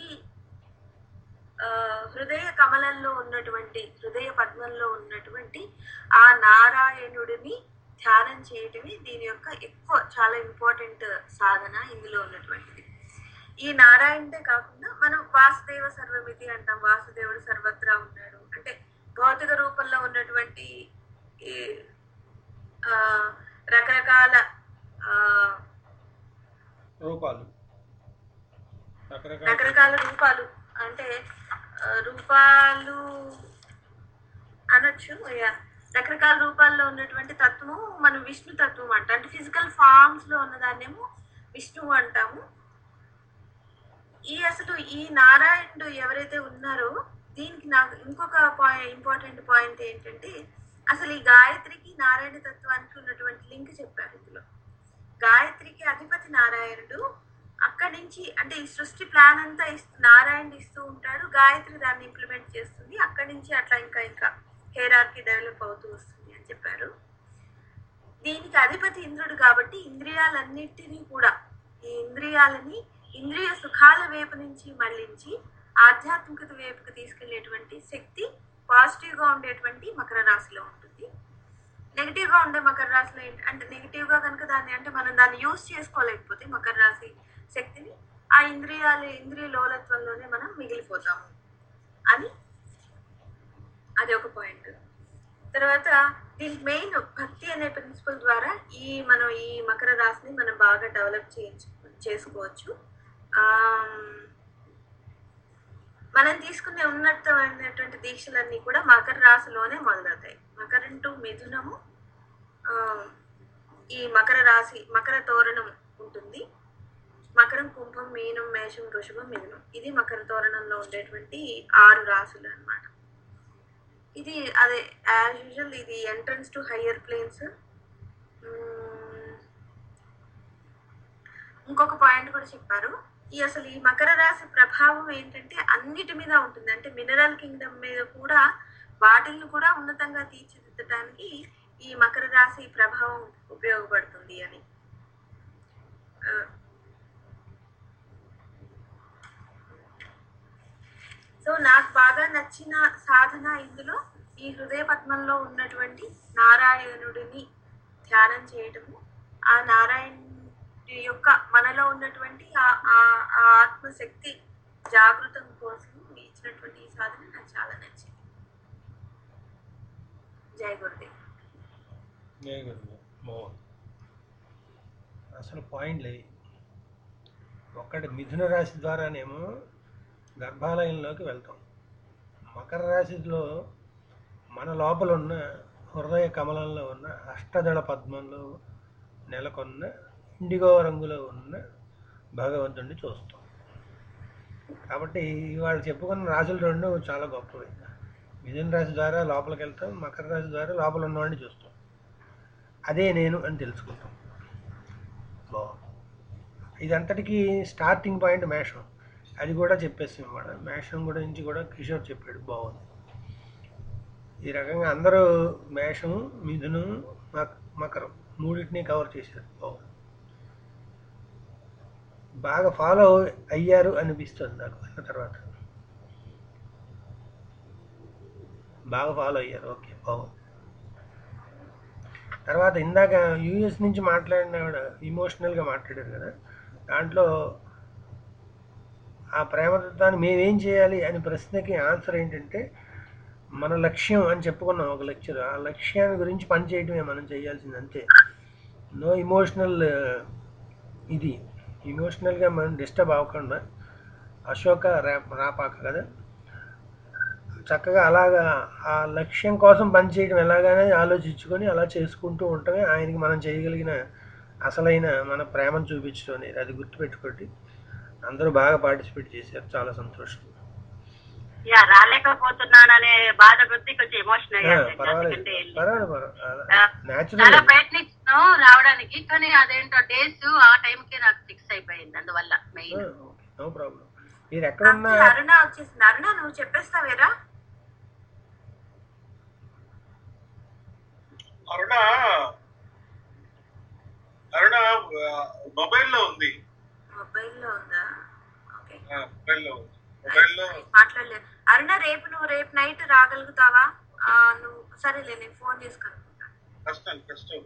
ఆ, హృదయ కమలంలో ఉన్నటువంటి హృదయ పద్మంలో ఉన్నటువంటి ఆ నారాయణుడిని ధ్యానం చేయటమే దీని యొక్క ఎక్కువ చాలా ఇంపార్టెంట్ సాధన ఇందులో ఉన్నటువంటిది ఈ నారాయణుడే కాకుండా మనం వాసుదేవ సర్వమితి అంటాం వాసుదేవుడు సర్వత్రా ఉన్నాడు అంటే భౌతిక రూపంలో ఉన్నటువంటి ఈ ఆ, రకరకాల ఆ, రూపాలు రకరకాల రకరకాల రూపాలు అంటే ఆ, రూపాలు అనొచ్చు యా. రకరకాల రూపాల్లో ఉన్నటువంటి తత్వము మనం విష్ణు తత్వం అంట అంటే ఫిజికల్ ఫార్మ్స్ లో ఉన్నదాన్నేమో విష్ణువు అంటాము ఈ అసలు ఈ నారాయణుడు ఎవరైతే ఉన్నారో దీనికి నాకు ఇంకొక పాయింట్ ఇంపార్టెంట్ పాయింట్ ఏంటంటే అసలు ఈ గాయత్రికి నారాయణ తత్వానికి ఉన్నటువంటి లింక్ చెప్పారు ఇందులో గాయత్రికి అధిపతి నారాయణుడు అక్కడి నుంచి అంటే ఈ సృష్టి ప్లాన్ అంతా ఇస్తూ నారాయణుడు ఇస్తూ ఉంటాడు గాయత్రి దాన్ని ఇంప్లిమెంట్ చేస్తుంది అక్కడి నుంచి అట్లా ఇంకా ఇంకా హేరార్కి డెవలప్ అవుతూ వస్తుంది అని చెప్పారు దీనికి అధిపతి ఇంద్రుడు కాబట్టి ఇంద్రియాలన్నిటినీ కూడా ఈ ఇంద్రియాలని ఇంద్రియ సుఖాల వైపు నుంచి మళ్ళించి ఆధ్యాత్మికత వైపుకి తీసుకెళ్లేటువంటి శక్తి పాజిటివ్ గా ఉండేటువంటి మకర రాశిలో ఉంటుంది నెగిటివ్ గా ఉండే మకర రాశిలో ఏంటి అంటే నెగిటివ్ గా కనుక దాన్ని అంటే మనం దాన్ని యూజ్ చేసుకోలేకపోతే మకర రాశి శక్తిని ఆ ఇంద్రియాలు ఇంద్రియ లోలత్వంలోనే మనం మిగిలిపోతాము అని అది ఒక పాయింట్ తర్వాత దీనికి మెయిన్ భక్తి అనే ప్రిన్సిపల్ ద్వారా ఈ మనం ఈ మకర రాశిని మనం బాగా డెవలప్ చేయించు చేసుకోవచ్చు ఆమ్, మనం తీసుకునే ఉన్నతమైనటువంటి దీక్షలన్నీ కూడా మకర రాశిలోనే మొదలవుతాయి మకరం టు మిథునము ఆ, ఈ మకర రాశి మకర తోరణం ఉంటుంది మకరం కుంభం మీనం మేషం వృషభం మిథునం ఇది మకర తోరణంలో ఉండేటువంటి ఆరు రాశులు అన్నమాట ఇది అదే యాజ్ యూజువల్ ఇది ఎంట్రన్స్ టు హయ్యర్ ప్లేన్స్ ఇంకొక పాయింట్ కూడా చెప్పారు ఈ అసలు ఈ మకర రాశి ప్రభావం ఏంటంటే అన్నిటి మీద ఉంటుంది అంటే మినరల్ కింగ్డమ్ మీద కూడా వాటిల్ని కూడా ఉన్నతంగా తీర్చిదిద్దడానికి ఈ మకర రాశి ప్రభావం ఉపయోగపడుతుంది అని ఆ, సో నాకు బాగా నచ్చిన సాధన ఇందులో ఈ హృదయ పద్మంలో ఉన్నటువంటి నారాయణుడిని ధ్యానం చేయటము ఆ నారాయణుడి యొక్క మనలో ఉన్నటువంటి ఆ- ఆ- ఆ ఆత్మశక్తి జాగృతం కోసం ఇచ్చినటువంటి ఈ సాధన నాకు చాలా నచ్చింది జై గురుదేవ్ జై గురుదేవ్ బాగుంది అసలు పాయింట్లు ఇవి. ఒక్కటి మిథున రాశి ద్వారానేమో గర్భాలయంలోకి వెళ్తాం మకర రాశిలో మన లోపల ఉన్న హృదయ కమలంలో ఉన్న అష్టదళ పద్మంలో నెలకొన్న ఇండిగో రంగులో ఉన్న భగవంతుడిని చూస్తాం కాబట్టి ఇవాళ చెప్పుకున్న రాశులు రెండు చాలా గొప్పవి మిథున రాశి ద్వారా లోపలికి వెళ్తాం మకర రాశి ద్వారా లోపల ఉన్నవాడిని చూస్తాం అదే నేను అని తెలుసుకుంటాం బాగుంది ఇదంతటికీ స్టార్టింగ్ పాయింట్ మేషం అది కూడా చెప్పేసి అన్నమాట మేషం గురించి కూడా కిషోర్ చెప్పాడు బాగుంది ఈ రకంగా అందరూ మేషం మిథునం మక- మకరం మూడింటిని కవర్ చేశారు బాగుంది బాగా ఫాలో అయ్యారు అనిపిస్తుంది నాకు అన్న తర్వాత బాగా ఫాలో అయ్యారు ఓకే బాగుంది తర్వాత ఇందాక యూఎస్ నుంచి మాట్లాడిన ఆవిడ ఇమోషనల్గా మాట్లాడారు కదా దాంట్లో ఆ ప్రేమతత్వాన్ని మేమేం చేయాలి అనే ప్రశ్నకి ఆన్సర్ ఏంటంటే మన లక్ష్యం అని చెప్పుకున్నాం ఒక లెక్చర్ ఆ లక్ష్యాన్ని గురించి పనిచేయటమే మనం చేయాల్సింది అంతే నో ఇమోషనల్ ఇది ఇమోషనల్గా మనం డిస్టర్బ్ అవ్వకుండా అశోక రా రాపాక కదా చక్కగా అలాగా ఆ లక్ష్యం కోసం పనిచేయడం ఎలాగనే ఆలోచించుకొని అలా చేసుకుంటూ ఉండటమే ఆయనకి మనం చేయగలిగిన అసలైన మన ప్రేమను చూపించడం అనేది అది గుర్తుపెట్టుకోండి అందరూ బాగా పార్టిసిపేట్ చేశారు చాలా సంతోషం యా రాలేకపోతున్నాననే బాధ కొద్ది కొంచెం ఎమోషనల్ ఆ, పర్వాలేదు పర్వాలేదు పర్వాలేదు చాలా న్యాచురల్ ప్రయత్నించాను రావడానికి కానీ అదేంటో డేస్ ఆ టైంకి నాకు ఫిక్స్ అయిపోయింది అందువల్ల మెయిన్ నో ప్రాబ్లం మీరు ఎక్కడున్నా అంకుల్ అరుణ వచ్చేసింది అరుణ నువ్వు చెప్పేస్తావేరా అరుణ అరుణ మొబైల్లో ఉంది మొబైల్లో ఉందా ఓకే ఆ, మొబైల్లో ఉంది మొబైల్లో మాట్లాడలేదు అరుణ రేపు నువ్వు రేపు నైట్ రాగలుగుతావా ఆ, నువ్వు సరేలే నేను ఫోన్ చేసి కనుక్కుంటా కష్టం కష్టం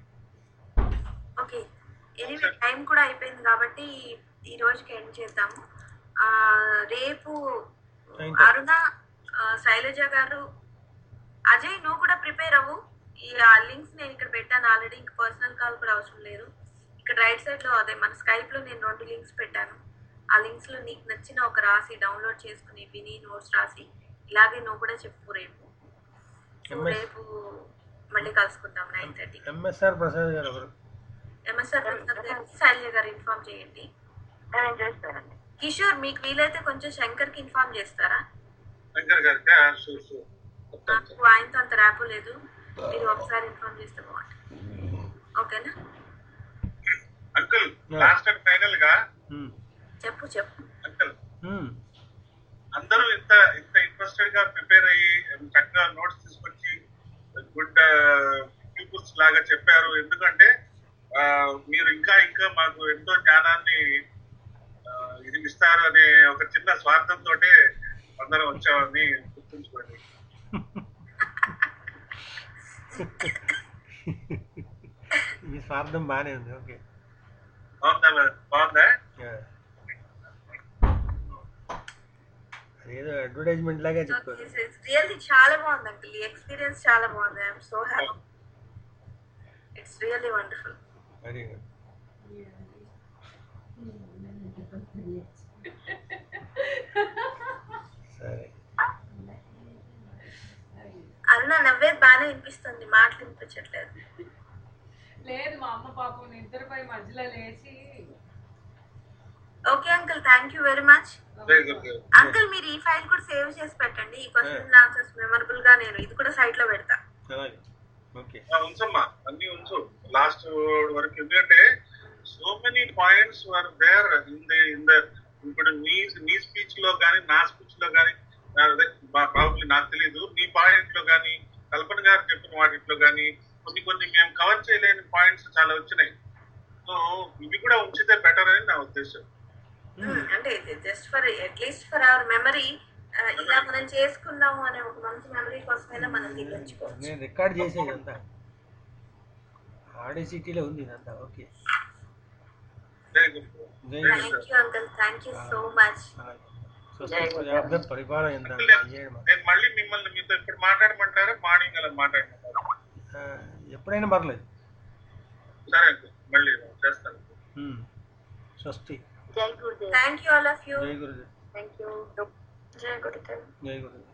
ఓకే ఎనీవే టైం కూడా అయిపోయింది కాబట్టి ఈ రోజుకి ఎండ్ చేద్దాము ఆ, రేపు Thank you. అరుణ ఆ, శైలజ గారు అజయ్ నువ్వు కూడా ప్రిపేర్ అవ్వు ఈ ఆ లింక్స్ నేను ఇక్కడ పెట్టాను ఆల్రెడీ ఇంక పర్సనల్ కాల్ కూడా అవసరం లేదు ఇక్కడ రైట్ సైడ్ లో అదే మన స్కైప్ లో నేను రెండు లింక్స్ పెట్టాను ఆ లింక్స్ లో నీకు నచ్చిన ఒక రాసి డౌన్లోడ్ చేసుకుని విని నోట్స్ రాసి ఇలాగే నువ్వు కూడా చెప్పు రేపు సో MS. రేపు మళ్ళీ కలుసుకుందాం నైన్ థర్టీ ఎంఎస్ఆర్ ప్రసాద్ గారు ఒకరు ఎంఎస్ఆర్ శైలజ గారు ఇన్ఫార్మ్ చేయండి నేను చేస్తానండి కిషోర్ మీకు వీలైతే కొంచెం శంకర్ కి ఇన్ఫార్మ్ చేస్తారా శంకర్ గారికి ఆ, షూర్ షూర్ మొత్తం నాకు ఆయనతో అంత ర్యాపు లేదు మీరు ఒకసారి ఇన్ఫార్మ్ చేస్తే బాగుంటుంది ఓకేనా అంకుల్ లాస్ట్ అండ్ ఫైనల్ గా ఉమ్, చెప్పు చెప్పు అంకుల్ ఉమ్, అందరూ ఇంత ఇంత ఇంట్రెస్టెడ్ గా ప్రిపేర్ అయ్యి చక్కగా నోట్స్ తీసుకొచ్చి గుడ్ పీపుల్స్ లాగా చెప్పారు ఎందుకంటే ఆ, మీరు ఇంకా ఇంకా మాకు ఎంతో జ్ఞానాన్ని ఆ, ఇది ఇస్తారు అనే ఒక చిన్న స్వార్థంతో అందరం వచ్చామని గుర్తుంచుకోండి మీ స్వార్థం బాగానే ఉంది ఓకే బాగుందా మేడం? బాగుందా అదేదో అడ్వర్టైజ్మెంట్ లాగా చెప్పారు రియల్లీ చాలా బాగుంది అంకుల్ ఈ ఎక్స్పీరియన్స్ చాలా బాగుంది I'm so happy it's really wonderful very good సరే అరుణ నవ్వేది బాగానే వినిపిస్తుంది మాటలు వినిపించట్లేదు లేదు మా అమ్మ పాపం నిద్రపోయి మధ్యలో లేచి okay uncle thank you very much very good uncle మీరు ఈ ఫైల్ కూడా సేవ్ చేసి పెట్టండి ఈ క్వశ్చన్ ఆన్సర్స్ మెమరబుల్ గా నేను ఇది కూడా సైట్ లో పెడతా అలాగే ఓకే ఉంచమ్మా అన్ని ఉంచు లాస్ట్ వరకు ఎందుకంటే so many points were there in the in the ఇప్పుడు నీ నీ స్పీచ్ లో కానీ నా స్పీచ్ లో కానీ ప్రాబ్లీ నాకు తెలియదు నీ పాయింట్ లో కానీ కల్పన గారు చెప్పిన వాటిలో కానీ కొన్ని కొన్ని మేము కవర్ చేయలేని పాయింట్స్ చాలా వచ్చినాయి సో ఇవి కూడా ఉంచితే బెటర్ అని నా ఉద్దేశం అంటే just for at least for our memory ఇలా మనం చేసుకున్నాము అనే ఒక మంచి మెమరీ కోసమైనా మనం దీన్ని ఉంచుకోవచ్చు నేను రికార్డ్ చేసేది అంతా ఆడే సిటీలో ఉంది ఇదంతా ఓకే వెరీ గుడ్ జై thank you uncle thank you so much స్వస్థ పరిపాలన ఎంత చేయడం నేను మళ్ళీ మిమ్మల్ని మీతో ఇప్పుడు మాట్లాడమంటారా మార్నింగ్ అలా మాట్లాడమంటారా ఆ, ఎప్పుడైనా పర్లేదు సరే అంకుల్ మళ్ళీ చేస్తాను ఉమ్. స్వస్తి జై Gurudev thank you all of you జై గురుదేవ్ థ్యాంక్ యూ జయ గురుదేవ్ జై గురుదేవ్